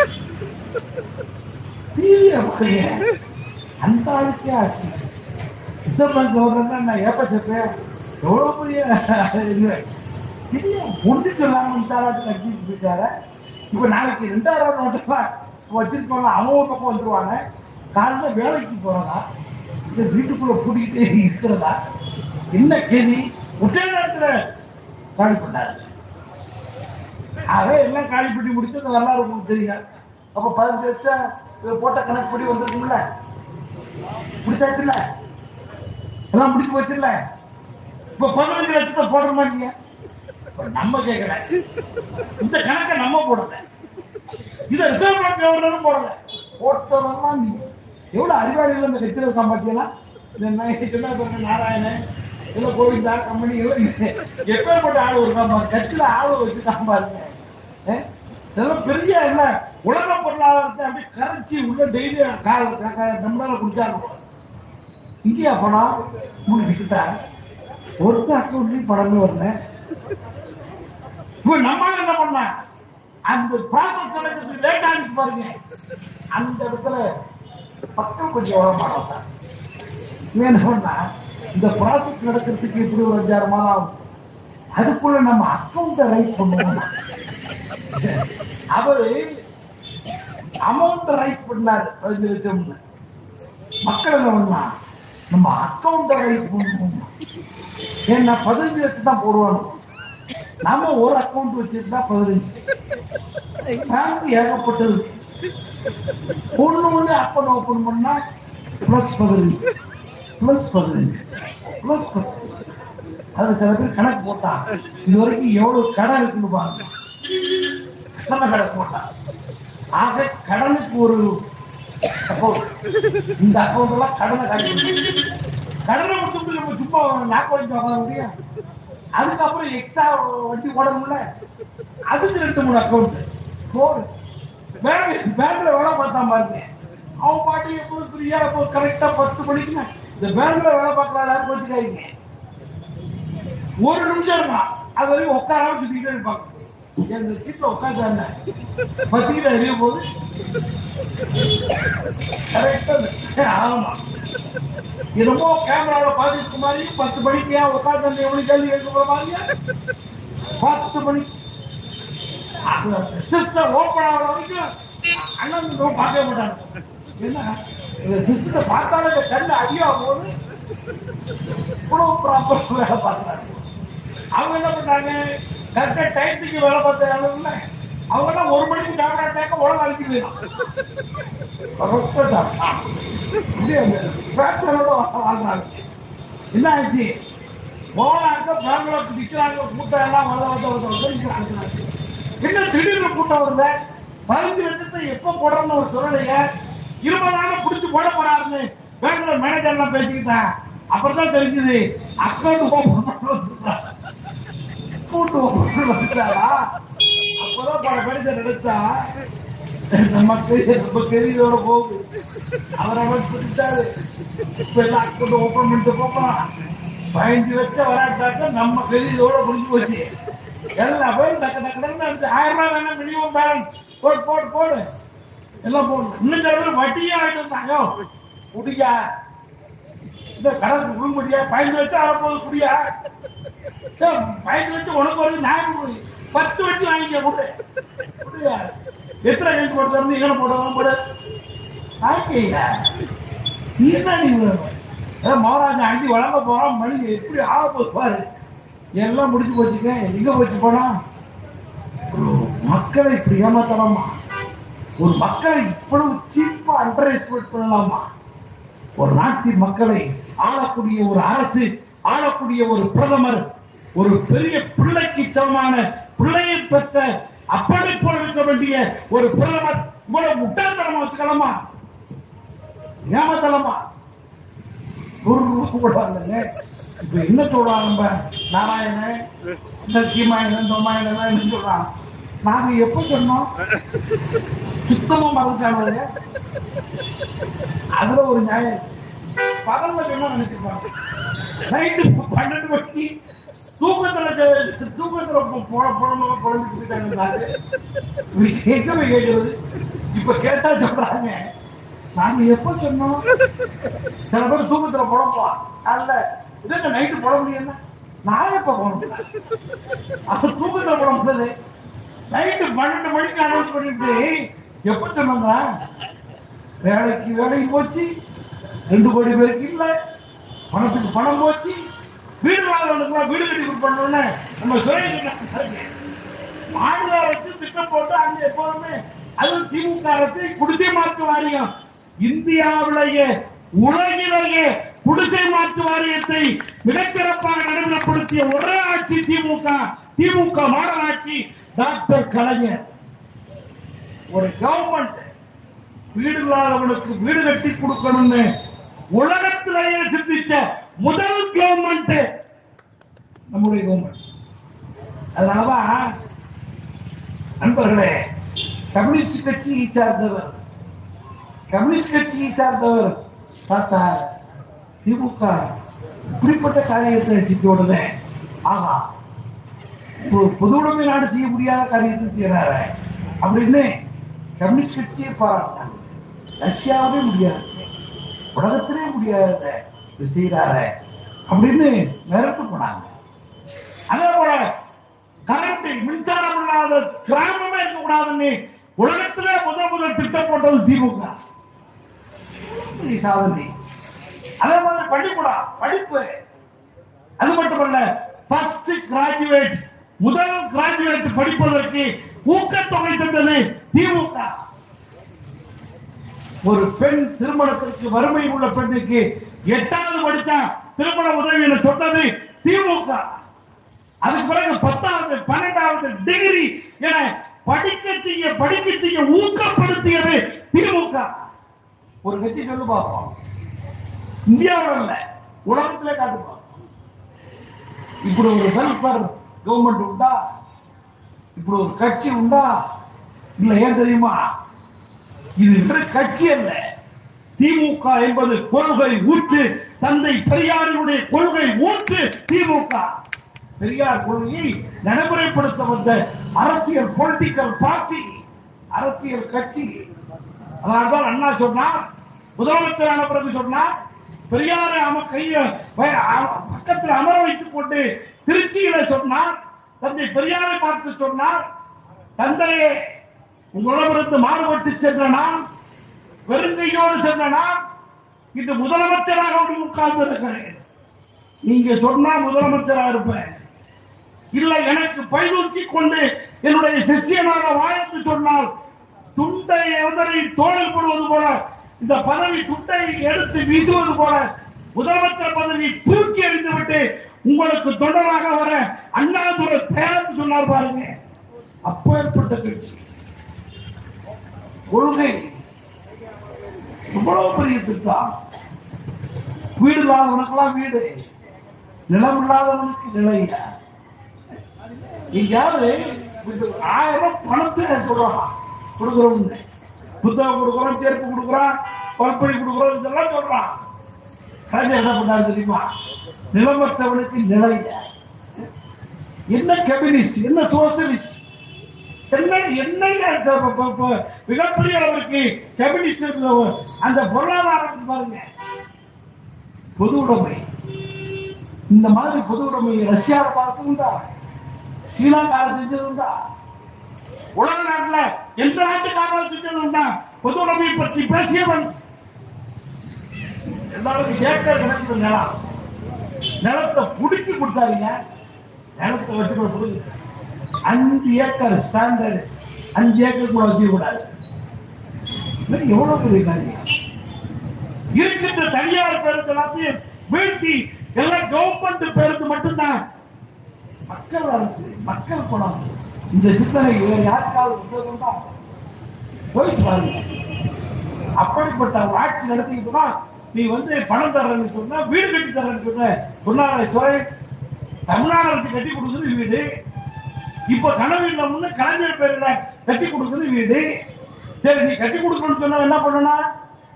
டிவியை பாருங்க அந்த ஆளுக்கே ஆச்சு ரிசர்வ் பேங்க் கவர்னர் நான் ஏப்ப செப்பேன் எவ்வளவு பெரிய இது இல்லையா முடிஞ்சு சொல்லாம தாராட்டு கட்டிட்டு போயிட்டாரு இப்ப நாளைக்கு ரெண்டாயிரம் நோட்டெல்லாம் வச்சிருக்கோம்ல அவங்க ஒரு பக்கம் வந்துருவாங்க காலைல வேலைக்கு போறதா இல்ல வீட்டுக்குள்ள கூட்டிகிட்டே இருக்கிறதா என்ன கேதி ஒரே நேரத்துல காலி பண்ணாரு ஆக எல்லாம் காலி பண்ணி முடிச்சு அந்த வரலாறு உங்களுக்கு தெரியும் அப்ப பதினஞ்சு லட்சம் இவர் போட்ட கணக்கு படி வந்திருக்கும்ல முடிச்சாச்சுல்ல எல்லாம் முடிச்சு போச்சுல்ல இப்ப பதினஞ்சு லட்சத்தை போடுற மாட்டீங்க இப்ப நம்ம கேட்கல இந்த கணக்கை நம்ம போடல இத ரிசர்வ் பேங்க் கவர்னரும் போடல போட்டதெல்லாம் நீ எவ்வளவு அறிவாளிகள் இந்த கட்சியில் இருக்கான் பாத்தீங்களா இந்த நாய் சொன்னா பாருங்க நாராயணன் இல்ல கோவிந்தா கம்பெனி எல்லாம் எப்பேற்பட்ட ஆள் இருக்கான் பாருங்க கட்சியில ஆள் வச்சுக்காம பாருங்க ஏ? இதெல்லாம் பெரிய என்ன உலக பொருளாதாரத்தை அப்படியே கரைச்சி உள்ள டெய்லி கால் நம்மளால குடிச்சாங்க இந்தியா பணம் மூணு கிட்ட ஒருத்த அக்கௌண்ட்லயும் பணமே வரல இப்ப நம்ம என்ன பண்ண அந்த ப்ராசஸ் நடக்கிறது லேட் ஆகிட்டு பாருங்க அந்த இடத்துல பக்கம் கொஞ்சம் உரமாக இவன் என்ன பண்ணா இந்த ப்ராசஸ் நடக்கிறதுக்கு எப்படி ஒரு அஞ்சாறு மாதம் ஆகும் அதுக்குள்ள நம்ம அக்கௌண்ட்டை ரைட் பண்ணுவோம் அவரு அமௌண்ட் ரைட் பண்ணாரு பதினஞ்சு லட்சம்னு மக்கள் என்ன பண்ணா நம்ம அக்கௌண்ட்டை ரைட் பண்ணுவோம் ஏன்னா பதினஞ்சு லட்சம் தான் போடுவாங்க நாம ஒரு அக்கௌண்ட் வச்சிருந்தா பதினஞ்சு பேங்க் ஏகப்பட்டது ஒண்ணு ஒண்ணு அக்கௌண்ட் ஓபன் பண்ணா பிளஸ் பதினஞ்சு பிளஸ் பதினஞ்சு பிளஸ் அது சில பேர் கணக்கு போட்டான் இது வரைக்கும் எவ்வளவு கடன் இருக்குன்னு பாருங்க நம்ம கணக்கு போட்டான் ஆக கடனுக்கு ஒரு அக்கௌண்ட் இந்த அக்கௌண்ட் எல்லாம் கடனை காட்டி கடனை கொடுத்து நம்ம சும்மா நாக்கு வச்சு வாங்க முடியும் அதுக்கப்புறம் எக்ஸ்ட்ரா வட்டி போடணும்ல அதுக்கு ரெண்டு மூணு அக்கௌண்ட் போடு பேங்க் பேங்க்ல வேலை பார்த்தான் பாருங்க அவன் பாட்டி எப்போது ஃப்ரீயா எப்போ கரெக்டா பத்து மணிக்கு இந்த பேங்க்ல வேலை பார்க்கலாம் எல்லாரும் போட்டுக்காதீங்க ஒரு நிமிஷம் இருக்கான் அது வரைக்கும் உட்காராம சுத்திக்கிட்டே இருப்பாங்க இந்த சீட்ல உட்காந்து பத்திக்கிட்ட அறியும் போது கரெக்டா ஆமா என்னமோ கேமரால பாத்துட்டு மாதிரி பத்து மணிக்கு ஏன் உட்காந்து எவ்வளவு கேள்வி கேட்க போற மாதிரியா பத்து மணி சிஸ்டம் ஓப்பன் ஆகிற வரைக்கும் அண்ணன் இன்னும் பார்க்கவே மாட்டாங்க என்ன இந்த சிஸ்டத்தை பார்த்தாலே இந்த கண்ணு அடியாகும் போது இவ்வளவு ப்ராப்பர் வேலை பார்க்குறாங்க அவங்க என்ன பண்றாங்க கரெக்டா டைத்துக்கு வேலை பார்த்தாங்க இல்ல அவங்க எல்லாம் ஒரு மணிக்கு கேமரா தேக்க உலகம் அழிச்சு போயிடும் வாழ்றாங்க என்ன ஆச்சு போனாக்க பெங்களூருக்கு நிக்கிறாங்க கூட்டம் எல்லாம் வர வர வர வர நிக்கிறாங்க. என்ன திடீர்னு கூட்டம் வருது பதினஞ்சு லட்சத்தை எப்ப போடுறோம்னு ஒரு சொல்லலைங்க இருபதாயிரம் புடிச்சு போட போறாருன்னு பெங்களூர் மேனேஜர் எல்லாம் பேசிக்கிட்டான் அப்புறம் தான் தெரிஞ்சது அக்கௌண்ட் ஓபன் அக்கௌண்ட் ஓபன் வந்துட்டாரா அப்பதான் பல மேனேஜர் எடுத்தா நமக்கு நம்ம கெரியதோட போகுது அவர் அவர் பிடிச்சாரு இப்ப எல்லாம் அக்கௌண்ட் ஓபன் பண்ணிட்டு போப்போம் பதினஞ்சு லட்சம் வராட்டாக்க நம்ம கெரியதோட முடிஞ்சு போச்சு எல்லா பேரும் டக்கு டக்கு டக்குன்னு அடிச்சு, ஆயிரம் ரூபாய் வேணா மினிமம் பேலன்ஸ் போடு போடு போடு எல்லாம் போடு இன்னும் சில பேர் வட்டியா ஆயிட்டு இருந்தாங்க குடியா இந்த கடலுக்கு விழ முடியா பதினஞ்சு லட்சம் ஆகப்போகுது குடியா சார், பதினஞ்சு லட்சம் உனக்கு வருது நான் கொடு. பத்து வட்டி வாங்கிக்க கொடு குடியா எத்தனை கழிச்சு போட்டு தரணும் எங்கே போடுறோம் போடு வாங்கிக்கையா நீ தான் நீ ஏதோ மகாராஜா அண்டி வழங்க போறான் மணி எப்படி ஆக போகுது பாரு எல்லாம் முடிஞ்சு போச்சுங்க எங்க போச்சு போனா ஒரு மக்களை இப்படி ஏமாத்தலாமா ஒரு மக்களை இவ்வளவு சீப்பா அண்டர் எஸ்டிமேட் பண்ணலாமா ஒரு நாட்டின் மக்களை ஆளக்கூடிய ஒரு அரசு ஆளக்கூடிய ஒரு பிரதமர் ஒரு பெரிய பிள்ளைக்கு சமமான பிள்ளையை பெற்ற அப்படி போல இருக்க வேண்டிய ஒரு பிரதமர் இவ்வளவு முட்டாள்தனமா வச்சுக்கலாமா ஏமாத்தலாமா ஒரு ரூபா கூட இல்லைங்க இப்ப என்ன சொல்றாங்க நம்ம நாராயணன் இந்த சீமாயணன் தொமாயணன் என்ன சொல்றான் நாங்க எப்ப சொன்னோம் சுத்தமா மறந்துட்டாங்க அதுல ஒரு நியாயம் பகல்ல என்ன நினைச்சிருப்பாங்க நைட்டு பன்னெண்டு மணிக்கு தூக்கத்துல ஜெ- தூக்கத்துல பொ- போன பொண்ணு குழந்தைக்கு போயிட்டாங்க எங்க போய் கேட்கறது இப்ப கேட்டா சொல்றாங்க நாங்க எப்ப சொன்னோம் சில பேர் தூக்கத்துல புலம்புவான் அல்ல இதுங்க நைட்டு புல முடியும் நான் எப்ப போனோம் அப்ப தூக்கத்துல புலம்புறது நைட்டு பன்னெண்டு மணிக்கு அனௌன்ஸ் பண்ணிட்டு எப்ப சொன்னாங்க வேலைக்கு வேலைக்கு போச்சு ரெண்டு கோடி பேருக்கு இல்ல பணத்துக்கு பணம் போச்சு வீடு வாங்கணுக்குலாம் வீடு கட்டி கொடுக்கணும்னு நம்ம சுரேஷ் மாநில அரசு திட்டம் போட்டு அங்க எப்போதுமே அது திமுக அரசு குடிசை மாற்று வாரியம் இந்தியாவிலேயே உலகிலேயே குடிசை மாற்று வாரியத்தை மிகச்சிறப்பாக நடைமுறைப்படுத்திய ஒரே ஆட்சி திமுக திமுக மாடல் ஆட்சி டாக்டர் கலைஞர் ஒரு கவர்மெண்ட் வீடு இல்லாதவனுக்கு வீடு கட்டி கொடுக்கணும்னு உலகத்திலேயே சிந்திச்ச முதல் கவர்மெண்ட் நம்முடைய கவர்மெண்ட் அதனாலதான் நண்பர்களே கம்யூனிஸ்ட் கட்சியை சார்ந்தவர் கம்யூனிஸ்ட் கட்சியை சார்ந்தவர் பார்த்தா திமுக இப்படிப்பட்ட காரியத்தை சிக்கி உடனே ஆகா ஒரு பொது உடைமை நாடு செய்ய முடியாத காரியத்தை செய்யறாரு அப்படின்னு கம்யூனிஸ்ட் கட்சியை பாராட்டாங்க ரஷ்யாவே முடியாது உலகத்திலே முடியாத இது செய்யறாரு அப்படின்னு மிரட்டு போனாங்க அதே போல கரண்ட் மின்சாரம் இல்லாத கிராமமே இருக்கக்கூடாதுன்னு உலகத்திலே முதல் முதல் திட்டம் போட்டது திமுக பெரிய சாதனை அதே மாதிரி பள்ளிக்கூடம் படிப்பு அது மட்டுமல்ல ஃபர்ஸ்ட் கிராஜுவேட் முதல் கிராஜுவேட் படிப்பதற்கு ஊக்கத்தொகை தந்தது திமுக ஒரு பெண் திருமணத்திற்கு வறுமை உள்ள பெண்ணுக்கு எட்டாவது படித்தா திருமண உதவி என சொன்னது திமுக அதுக்கு பிறகு பத்தாவது பன்னெண்டாவது டிகிரி என படிக்க செய்ய படிக்க செய்ய ஊக்கப்படுத்தியது திமுக ஒரு கட்சி சொல்லு பார்ப்போம் இந்தியாவில் இல்ல உலகத்திலே காட்டு பார்ப்போம் இப்படி ஒரு வெல்ஃபேர் கவர்மெண்ட் உண்டா இப்படி ஒரு கட்சி உண்டா இல்ல ஏன் தெரியுமா இது வெறும் கட்சி அல்ல திமுக என்பது கொள்கை ஊற்று தந்தை பெரியாரினுடைய கொள்கை ஊற்று திமுக பெரியார் கொள்கையை நடைமுறைப்படுத்த வந்த அரசியல் பொலிட்டிக்கல் பார்ட்டி அரசியல் கட்சி அதனால்தான் அண்ணா சொன்னார் முதலமைச்சரான பிறகு சொன்னார் பெரியாரை அம கைய வ- அ- பக்கத்தில் அமர வைத்துக் கொண்டு திருச்சியில சொன்னார் தந்தை பெரியாரை பார்த்து சொன்னார் தந்தையே உங்களிடமிருந்து மாறுபட்டு சென்ற நான் வெறுங்கையோடு சென்ற நான் இன்று முதலமைச்சராக உட்கார்ந்து இருக்கிறேன் நீங்க சொன்னா முதலமைச்சராக இருப்பேன் இல்லை எனக்கு பைதூக்கி கொண்டு என்னுடைய சிஷியனாக வாழ்ந்து சொன்னால் துண்டை எதனை தோளில் போடுவது போல இந்த பதவி துண்டை எடுத்து வீசுவது போல முதலமைச்சர் பதவி தூக்கி எறிந்துவிட்டு உங்களுக்கு தொண்டராக வர அண்ணாதுரை தயார் சொன்னார் பாருங்க அப்பேற்பட்ட கட்சி கொள்கை இவ்வளவு பெரிய திட்டம் வீடு இல்லாதவனுக்கெல்லாம் வீடு நிலம் இல்லாதவனுக்கு நிலையா எங்கேயாவது இந்த ஆயிரம் ரூபாய் பணத்தை சொல்றான் கொடுக்குறோம் புத்தகம் கொடுக்குறோம் செருப்பு கொடுக்குறான் பல்படி கொடுக்குறோம் இதெல்லாம் சொல்றான் கலைஞர் என்ன பண்ணாரு தெரியுமா நிலமற்றவனுக்கு நிலைய என்ன கம்யூனிஸ்ட் என்ன சோசியலிஸ்ட் என்ன என்னங்க இந்த ப- ப- ப- மிகப்பெரிய அளவிற்கு கம்யூனிஸ்ட் இருந்தவ அந்த பொருளாதாரம் பாருங்க பொது உடைமை இந்த மாதிரி பொது உடைமை ரஷ்யாவை பார்த்து உண்டா சீனாக்காரன் செஞ்சது உண்டா உலக நாட்டுல எந்த நாட்டுக்காரன் செஞ்சது உண்டா பொது உடைமை பற்றி பேசியவன் எல்லாருக்கும் ஏக்கர் கணக்கு நிலம் நிலத்தை புடிச்சு கொடுத்தாருங்க நிலத்தை வச்சுக்கிற புடுங்க அஞ்சு ஏக்கர் ஸ்டாண்டர்டு அஞ்சு ஏக்கர் கூட வச்சுக்க கூடாது இது எவ்வளவு பெரிய காரியம் இருக்கின்ற தனியார் பேருந்து எல்லாத்தையும் வீழ்த்தி எல்லாம் கவர்மெண்ட் பேருந்து மட்டும்தான் மக்கள் அரசு மக்கள் பணம் இந்த சிந்தனை வேற யாருக்காவது உத்தரவு தான் போயிட்டு பாருங்க அப்படிப்பட்ட ஒரு ஆட்சி நடத்திக்கிட்டு தான் நீ வந்து பணம் தர்றேன்னு சொன்னா வீடு கட்டி தர்றேன்னு சொன்ன சொன்னாரே சுரேஷ் தமிழ்நாடு அரசு கட்டி கொடுக்குது வீடு இப்ப கனவு இல்லம்னு கலைஞர் பேர்ல கட்டி கொடுக்குது வீடு சரி நீ கட்டி கொடுக்கணும்னு சொன்னா என்ன பண்ணணும்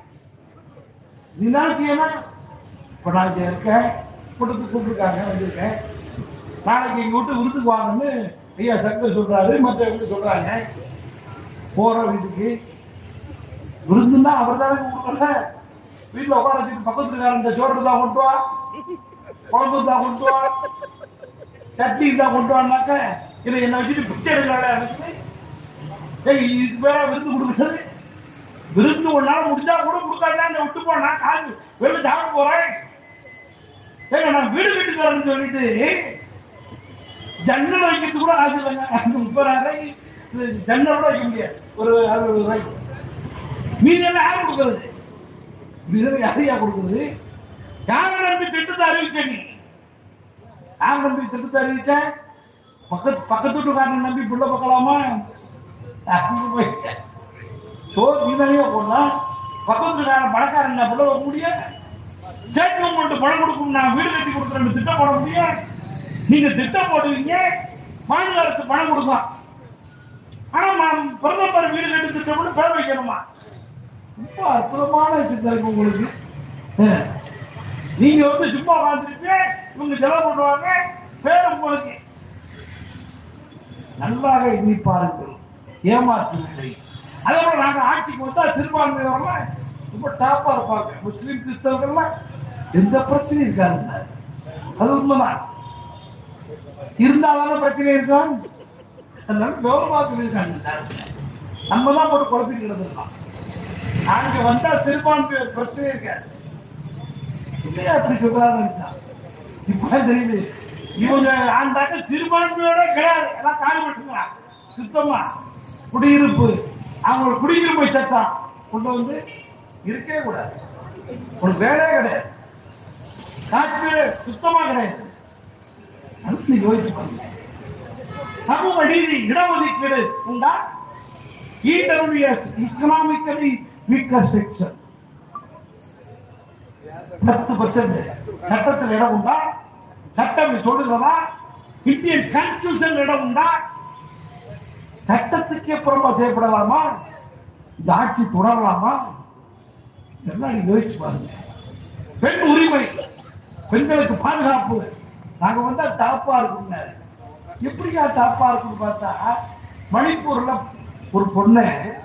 நீ தான் செய்யணும் இப்ப நான் இங்க இருக்கேன் கொடுத்து கூப்பிட்டுருக்காங்க வந்திருக்கேன் நாளைக்கு எங்க விட்டு விருந்துக்கு வாங்கன்னு ஐயா சங்கர் சொல்றாரு மற்றவங்க சொல்றாங்க போற வீட்டுக்கு விருந்துன்னா அவர் தானே கொடுக்கல வீட்டுல உட்கார வச்சுட்டு பக்கத்துல இருக்காரு இந்த சோறு தான் கொண்டு வா குழம்பு தான் கொண்டு வா சட்னி தான் கொண்டு வானாக்க இதை என்ன வச்சுட்டு பிச்சை எடுக்கிறாடா எனக்கு ஏய் இதுக்கு பேரா விருந்து கொடுக்குறது விருந்து ஒரு நாள் முடிஞ்சா கூட கொடுக்காட்டா விட்டு போனா காசு வெளில சாப்பிட போறேன் ஏங்க நான் வீடு கட்டி தரேன்னு சொல்லிட்டு ஜன்னல் வைக்கிறதுக்கு கூட ஆசை இல்லைங்க அந்த முப்பதாயிரம் ரூபாய்க்கு இது ஜன்னல் கூட வைக்க முடியாது ஒரு அறுபது ரூபாய்க்கு மீதி எல்லாம் யார் கொடுக்கறது மீதி யாரையா கொடுக்கறது யாரை நம்பி திட்டத்தை அறிவிச்ச நீ யார் நம்பி திட்டத்தை அறிவிச்ச பக்கத்து பக்கத்து வீட்டுக்காரனை நம்பி புள்ள பார்க்கலாமா அதுக்கு போயிட்ட சோறு நீதானே போடலாம் பக்கத்து வீட்டுக்காரன் பணக்காரன் நான் புள்ள வைக்க முடியும் ஸ்டேட் கவர்மெண்ட் பணம் கொடுக்கும் நான் வீடு கட்டி கொடுக்குறேன்னு திட்டம் போட முடியும் நீங்க திட்டம் போடுவீங்க மாநில அரசு பணம் கொடுக்கும் ஆனா மா- பிரதமர் வீடு கட்டி திட்டம்னு பேர் வைக்கணுமா ரொம்ப அற்புதமான சிந்தனை உங்களுக்கு அஹ். நீங்க வந்து சும்மா உட்காந்துருப்பீங்க இவங்க செலவு பண்ணுவாங்க பேர் உங்களுக்கு நன்றாக எண்ணி பாருங்கள் ஏமாற்றவில்லை அதே போல நாங்க ஆட்சிக்கு வந்தா சிறுபான்மையினர்லாம் ரொம்ப டாப்பா இருப்பாங்க முஸ்லிம் கிறிஸ்தவர்கள்லாம் எந்த பிரச்சனையும் இருக்காதுங்க அது உண்மைதான் இருந்தாலும் பிரச்சனை இருக்கும் அதனால கௌரவாக்கள் இருக்காங்க நம்ம தான் போட்டு குழப்பிட்டு கிடந்திருக்கோம் அங்க வந்தா சிறுபான்மையோர் பிரச்சனை இருக்காது இல்லையா அப்படி சொல்றாரு இப்ப தெரியுது இவங்க ஆண்டாக்க சிறுபான்மையோட கிடையாது எல்லாம் காலி பண்ணுறான் சுத்தமா குடியிருப்பு அவங்களோட குடியிருப்பு சட்டம் கொண்டு வந்து இருக்கவே கூடாது உனக்கு வேலையே கிடையாது காஷ்மீர் சுத்தமா கிடையாது அடுத்து யோசிச்சு பாருங்க சமூக நீதி இடஒதுக்கீடு உண்டா இடபிள்யூஎஸ் இக்கனாமிக்கலி வீக்கர் செக்ஷன் பத்து பர்சன்ட் சட்டத்தில் இடம் உண்டா சட்டம் சொல்லுகிறதா இந்தியன் கான்ஸ்டியூஷன் இடம் உண்டா சட்டத்துக்கே புறமா செய்யப்படலாமா இந்த ஆட்சி தொடரலாமா எல்லாம் நீங்க யோசிச்சு பாருங்க பெண் உரிமை பெண்களுக்கு பாதுகாப்பு நாங்க வந்தா டாப்பா இருக்குங்க எப்படியா டாப்பா இருக்குன்னு பார்த்தா மணிப்பூர்ல ஒரு பொண்ணு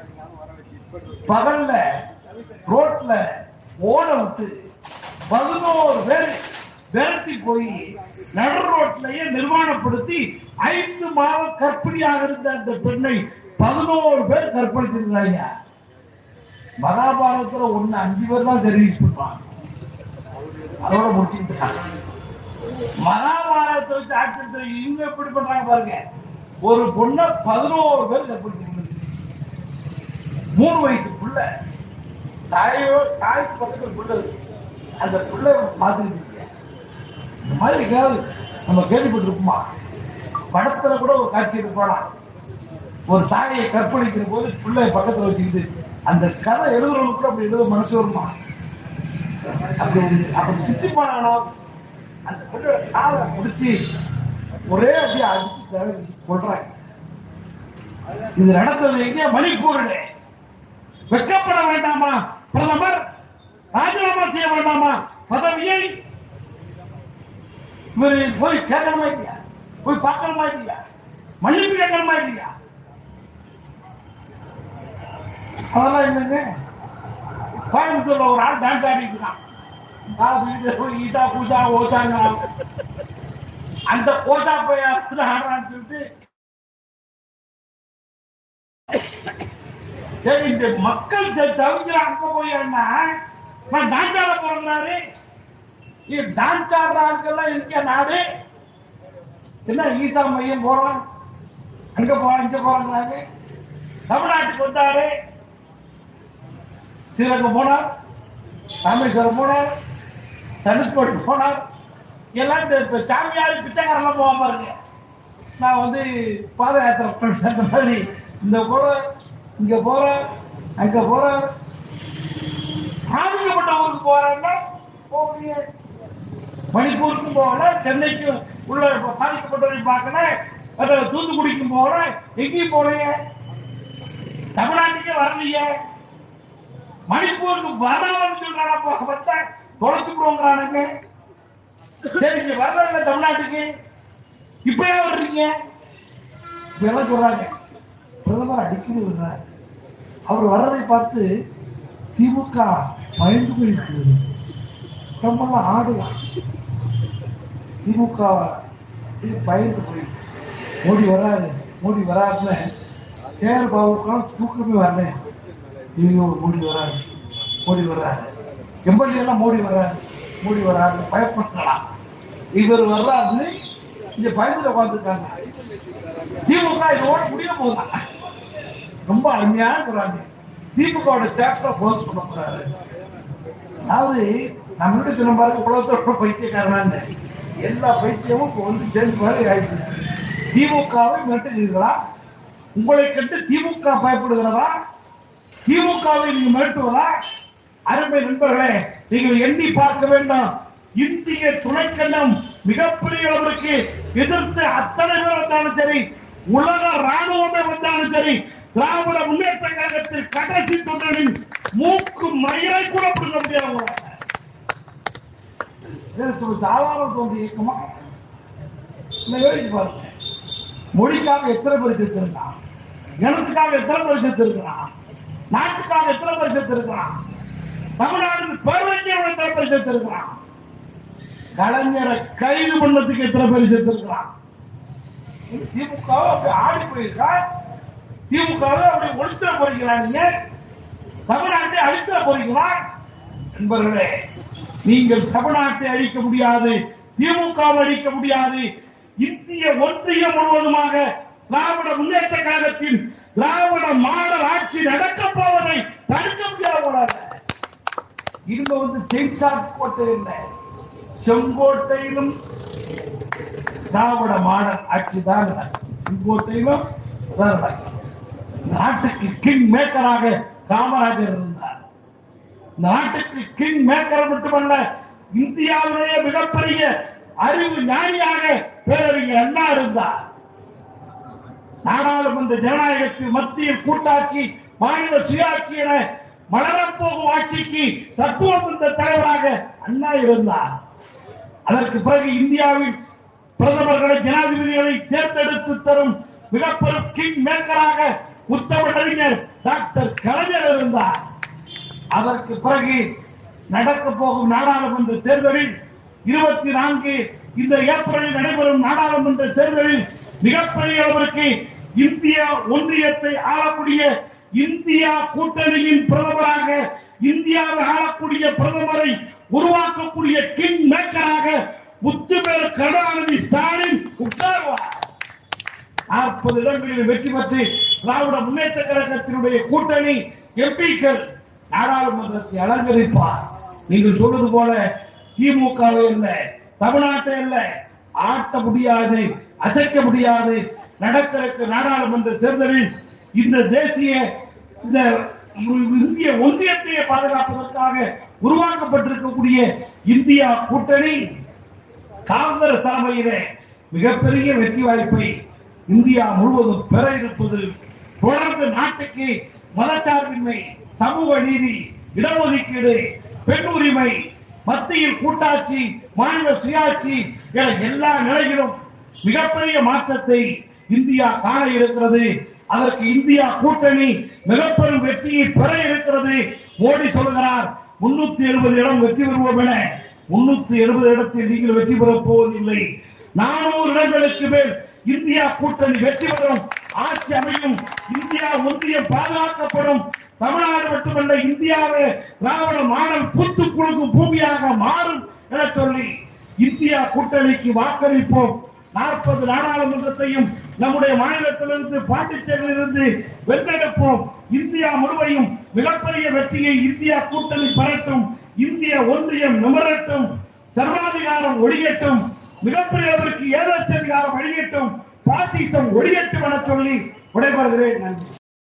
பகல்ல ரோட்ல ஓட விட்டு பதினோரு பேர் விரட்டி போய் நடு ரோட்லயே நிர்மாணப்படுத்தி ஐந்து மாதம் கர்ப்பிணியாக இருந்த அந்த பெண்ணை பதினோரு பேர் கற்பழிச்சிருக்கிறாங்க மகாபாரதத்துல ஒண்ணு அஞ்சு பேர் தான் சர்வீஸ் பண்ணுவாங்க அதோட முடிச்சுக்கிட்டாங்க மகாபாரதத்தை வச்சு ஆட்சி இவங்க எப்படி பண்றாங்க பாருங்க ஒரு பொண்ணை பதினோரு பேர் கற்பழிச்சு மூணு வயசு புள்ள தாயோ தாய்க்கு பக்கத்துல புள்ள இருக்கு அந்த புள்ள பார்த்துருக்கீங்க இந்த மாதிரி எங்கேயாவது நம்ம கேள்விப்பட்டிருப்போமா படத்துல கூட ஒரு காட்சி இருப்பானா ஒரு தாயை கற்பழிக்கிற போது பிள்ளை பக்கத்துல வச்சுக்கிட்டு அந்த கதை எழுதுறவங்க கூட அப்படி எழுத மனசு வருமா அப்படி ஒரு- அப்படி சித்திப்பானா அந்த பொண்ணோட காலை பிடிச்சி ஒரே அப்படியே அடிச்சு தலை கொள்றாங்க இது நடந்தது எங்கே மணிப்பூரில் வெட்கப்பட வேண்டாமா பிரதமர் ராஜினாமா செய்ய வேண்டாமா பதவியை இவர் போய் கேட்கணுமா இல்லையா போய் பார்க்கணுமா இல்லையா மன்னிப்பு கேட்கணுமா இல்லையா அதெல்லாம் இல்லைங்க கோயம்புத்தூர்ல ஒரு ஆள் டான்ஸ் ஆடிட்டு இருக்கான் அது இது ஈட்டா பூஜா ஓசாங்க அந்த ஓசா போய் ஆடுறான்னு சொல்லிட்டு சரி இந்த மக்கள் த- தவிக்கிற அங்க போய் என்ன நான் டான்ஸ் ஆட போறாரு டான்ஸ் ஆடுற ஆட்கள்லாம் இருக்க நாடு என்ன ஈசா மையம் போறோம் அங்க போறோம் இங்க போறாங்க தமிழ்நாட்டுக்கு வந்தாரு ஸ்ரீரங்கம் போனார் ராமேஸ்வரம் போனார் தனுஷ்கோடி போனார் எல்லாம் இந்த இப்ப சாமியார் பிச்சைக்காரெல்லாம் போகாம பாருங்க நான் வந்து பாத யாத்திரை பண்ண அந்த மாதிரி இந்த போற இங்க போற அங்க போற பாதிக்கப்பட்ட ஊருக்கு போறேன்னா போக முடியாது மணிப்பூருக்கும் போகல சென்னைக்கும் உள்ள பாதிக்கப்பட்டவரையும் பார்க்கல அப்புறம் தூத்துக்குடிக்கும் போகல எங்கேயும் போகலையே தமிழ்நாட்டுக்கே வரலையே மணிப்பூருக்கு வரவன்னு சொல்றான போக பார்த்தா தொலைச்சு விடுவோங்கிறானுங்க சரி இங்க வரல தமிழ்நாட்டுக்கு இப்பயே வர்றீங்க இப்ப எல்லாம் சொல்றாங்க பிரதமர் அடிக்கடி வர்றார் அவர் வர்றதை பார்த்து திமுக பயந்து போயிருக்கிறது நம்மளாம் ஆடுலாம் திமுக இது பயந்து போய் மோடி வராரு மோடி வராருன்னு சேர் பாபுக்கெல்லாம் தூக்கமே வரல ஐயோ மோடி வராரு மோடி வராரு எம்எல்ஏ எல்லாம் மோடி வராரு மோடி வராருன்னு பயப்படலாம் இவர் வர்றாருன்னு இங்க பயந்துல உட்காந்துருக்காங்க திமுக இதோட முடிய போகுதான் ரொம்ப அருமையா இருக்கிறாங்க திமுகவோட சேப்டரை க்ளோஸ் பண்ண போறாரு அதாவது நம்மளோட சொன்ன பாருங்க உலகத்தோட பைத்தியக்காரனாங்க எல்லா பைத்தியமும் இப்போ வந்து சேர்ந்து மாதிரி ஆயிடுச்சு திமுகவை மிரட்டுகிறீர்களா உங்களை கண்டு திமுக பயப்படுகிறதா திமுகவை நீங்க மிரட்டுவதா அருமை நண்பர்களே நீங்கள் எண்ணி பார்க்க வேண்டாம் இந்திய துணைக்கண்டம் மிகப்பெரிய அளவிற்கு எதிர்த்து அத்தனை பேர் வந்தாலும் சரி உலக ராணுவமே வந்தாலும் சரி திராவிட முன்னேற்ற கழகத்தில் கடைசி தொண்டரின் மூக்கு மயிரை கூட பிடிக்க முடியாது உங்களால. இதற்கு ஒரு சாதாரண தோன்றிய இயக்கமா இல்லை யோசிச்சு பாருங்க மொழிக்காக எத்தனை பேர் செத்துருக்கான் இனத்துக்காக எத்தனை பேர் செத்துருக்கிறான் நாட்டுக்காக எத்தனை பேர் செத்துருக்கிறான் தமிழ்நாடு பேரறிஞர் எத்தனை பேர் செத்துருக்கிறான் கலைஞரை கைது பண்ணதுக்கு எத்தனை பேர் செத்துருக்கிறான் திமுக அப்படி ஆடி போயிருக்கா திமுகவை அப்படி ஒழிச்சிட போறீங்களா நீங்க தமிழ்நாட்டை அழித்திட போறீங்களா நண்பர்களே நீங்கள் தமிழ்நாட்டை அழிக்க முடியாது திமுகவை அழிக்க முடியாது இந்திய ஒன்றியம் முழுவதுமாக திராவிட முன்னேற்ற கழகத்தின் திராவிட மாடல் ஆட்சி நடக்கப் போவதை தடுக்க முடியாது உங்களால. இனிமே வந்து செஞ்சாட் கோட்டை இல்லை செங்கோட்டையிலும் திராவிட மாடல் ஆட்சி தான் நடக்கும். செங்கோட்டையிலும் அதான் நடக்கும். நாட்டுக்கு கிங் மேக்கராக காமராஜர் இருந்தார் இந்த நாட்டுக்கு கிங் மேக்கர் மட்டுமல்ல இந்தியாவிலேயே மிகப்பெரிய அறிவு ஞானியாக பேரறிஞர் அண்ணா இருந்தார் நாடாளுமன்ற ஜனநாயகத்தில் மத்தியில் கூட்டாட்சி மாநில சுயாட்சி என மலரப்போகும் ஆட்சிக்கு தத்துவம் இந்த தலைவராக அண்ணா இருந்தார் அதற்கு பிறகு இந்தியாவில் பிரதமர்களை ஜனாதிபதிகளை தேர்ந்தெடுத்து தரும் மிகப்பெரும் கிங் மேக்கராக உத்தமறிஞர் டாக்டர் கலைஞர் இருந்தார் அதற்கு பிறகு நடக்க போகும் நாடாளுமன்ற தேர்தலில் இருபத்தி நான்கு இந்த ஏப்ரலில் நடைபெறும் நாடாளுமன்ற தேர்தலில் மிகப்பெரிய அளவிற்கு இந்தியா ஒன்றியத்தை ஆளக்கூடிய இந்தியா கூட்டணியின் பிரதமராக இந்தியாவை ஆளக்கூடிய பிரதமரை உருவாக்கக்கூடிய கிங் மேக்கராக முத்துவேல் கருணாநிதி ஸ்டாலின் உட்காருவார் நாற்பது இடங்களில் வெற்றி பெற்று திராவிட முன்னேற்ற கழகத்தினுடைய கூட்டணி எம்பிக்கள் நாடாளுமன்றத்தை அலங்கரிப்பார் நீங்கள் சொல்வது போல திமுகவை இல்ல தமிழ்நாட்டை இல்ல ஆட்ட முடியாது அசைக்க முடியாது நடக்கிற நாடாளுமன்ற தேர்தலில் இந்த தேசிய இந்த இந்திய ஒன்றியத்தையே பாதுகாப்பதற்காக உருவாக்கப்பட்டிருக்கக்கூடிய இந்தியா கூட்டணி காங்கிரஸ் தலைமையிலே மிகப்பெரிய வெற்றி வாய்ப்பை இந்தியா முழுவதும் பெற இருப்பது தொடர்ந்து நாட்டுக்கு மதச்சார்பின்மை சமூக நீதி இடஒதுக்கீடு பெண் உரிமை மத்தியில் கூட்டாட்சி மாநில சுயாட்சி என எல்லா நிலையிலும் மிகப்பெரிய மாற்றத்தை இந்தியா காண இருக்கிறது அதற்கு இந்தியா கூட்டணி மிகப்பெரும் வெற்றியை பெற இருக்கிறது மோடி சொல்கிறார் முன்னூத்தி எழுபது இடம் வெற்றி பெறுவோம் என முன்னூத்தி எழுபது இடத்தில் நீங்கள் வெற்றி பெறப் போவதில்லை நானூறு இடங்களுக்கு மேல் இந்தியா கூட்டணி வெற்றி பெறும் ஆட்சி அமையும் இந்தியா ஒன்றியம் பாதுகாக்கப்படும் தமிழ்நாடு மட்டுமல்ல இந்தியாவே திராவிட மாடல் பூத்து குலுக்கும் பூமியாக மாறும் என சொல்லி இந்தியா கூட்டணிக்கு வாக்களிப்போம் நாற்பது நாடாளுமன்றத்தையும் நம்முடைய மாநிலத்திலிருந்து பாண்டிச்சேரியிலிருந்து வென்றெடுப்போம் இந்தியா முழுவையும் மிகப்பெரிய வெற்றியை இந்தியா கூட்டணி பெறட்டும் இந்திய ஒன்றியம் நிமரட்டும் சர்வாதிகாரம் ஒழியட்டும் மிகப்பெரியவருக்கு ஏதாச்சும் அதிகாரம் அழியட்டும் பாசிசம் ஒழியட்டும் என சொல்லி விடைபெறுகிறேன் நன்றி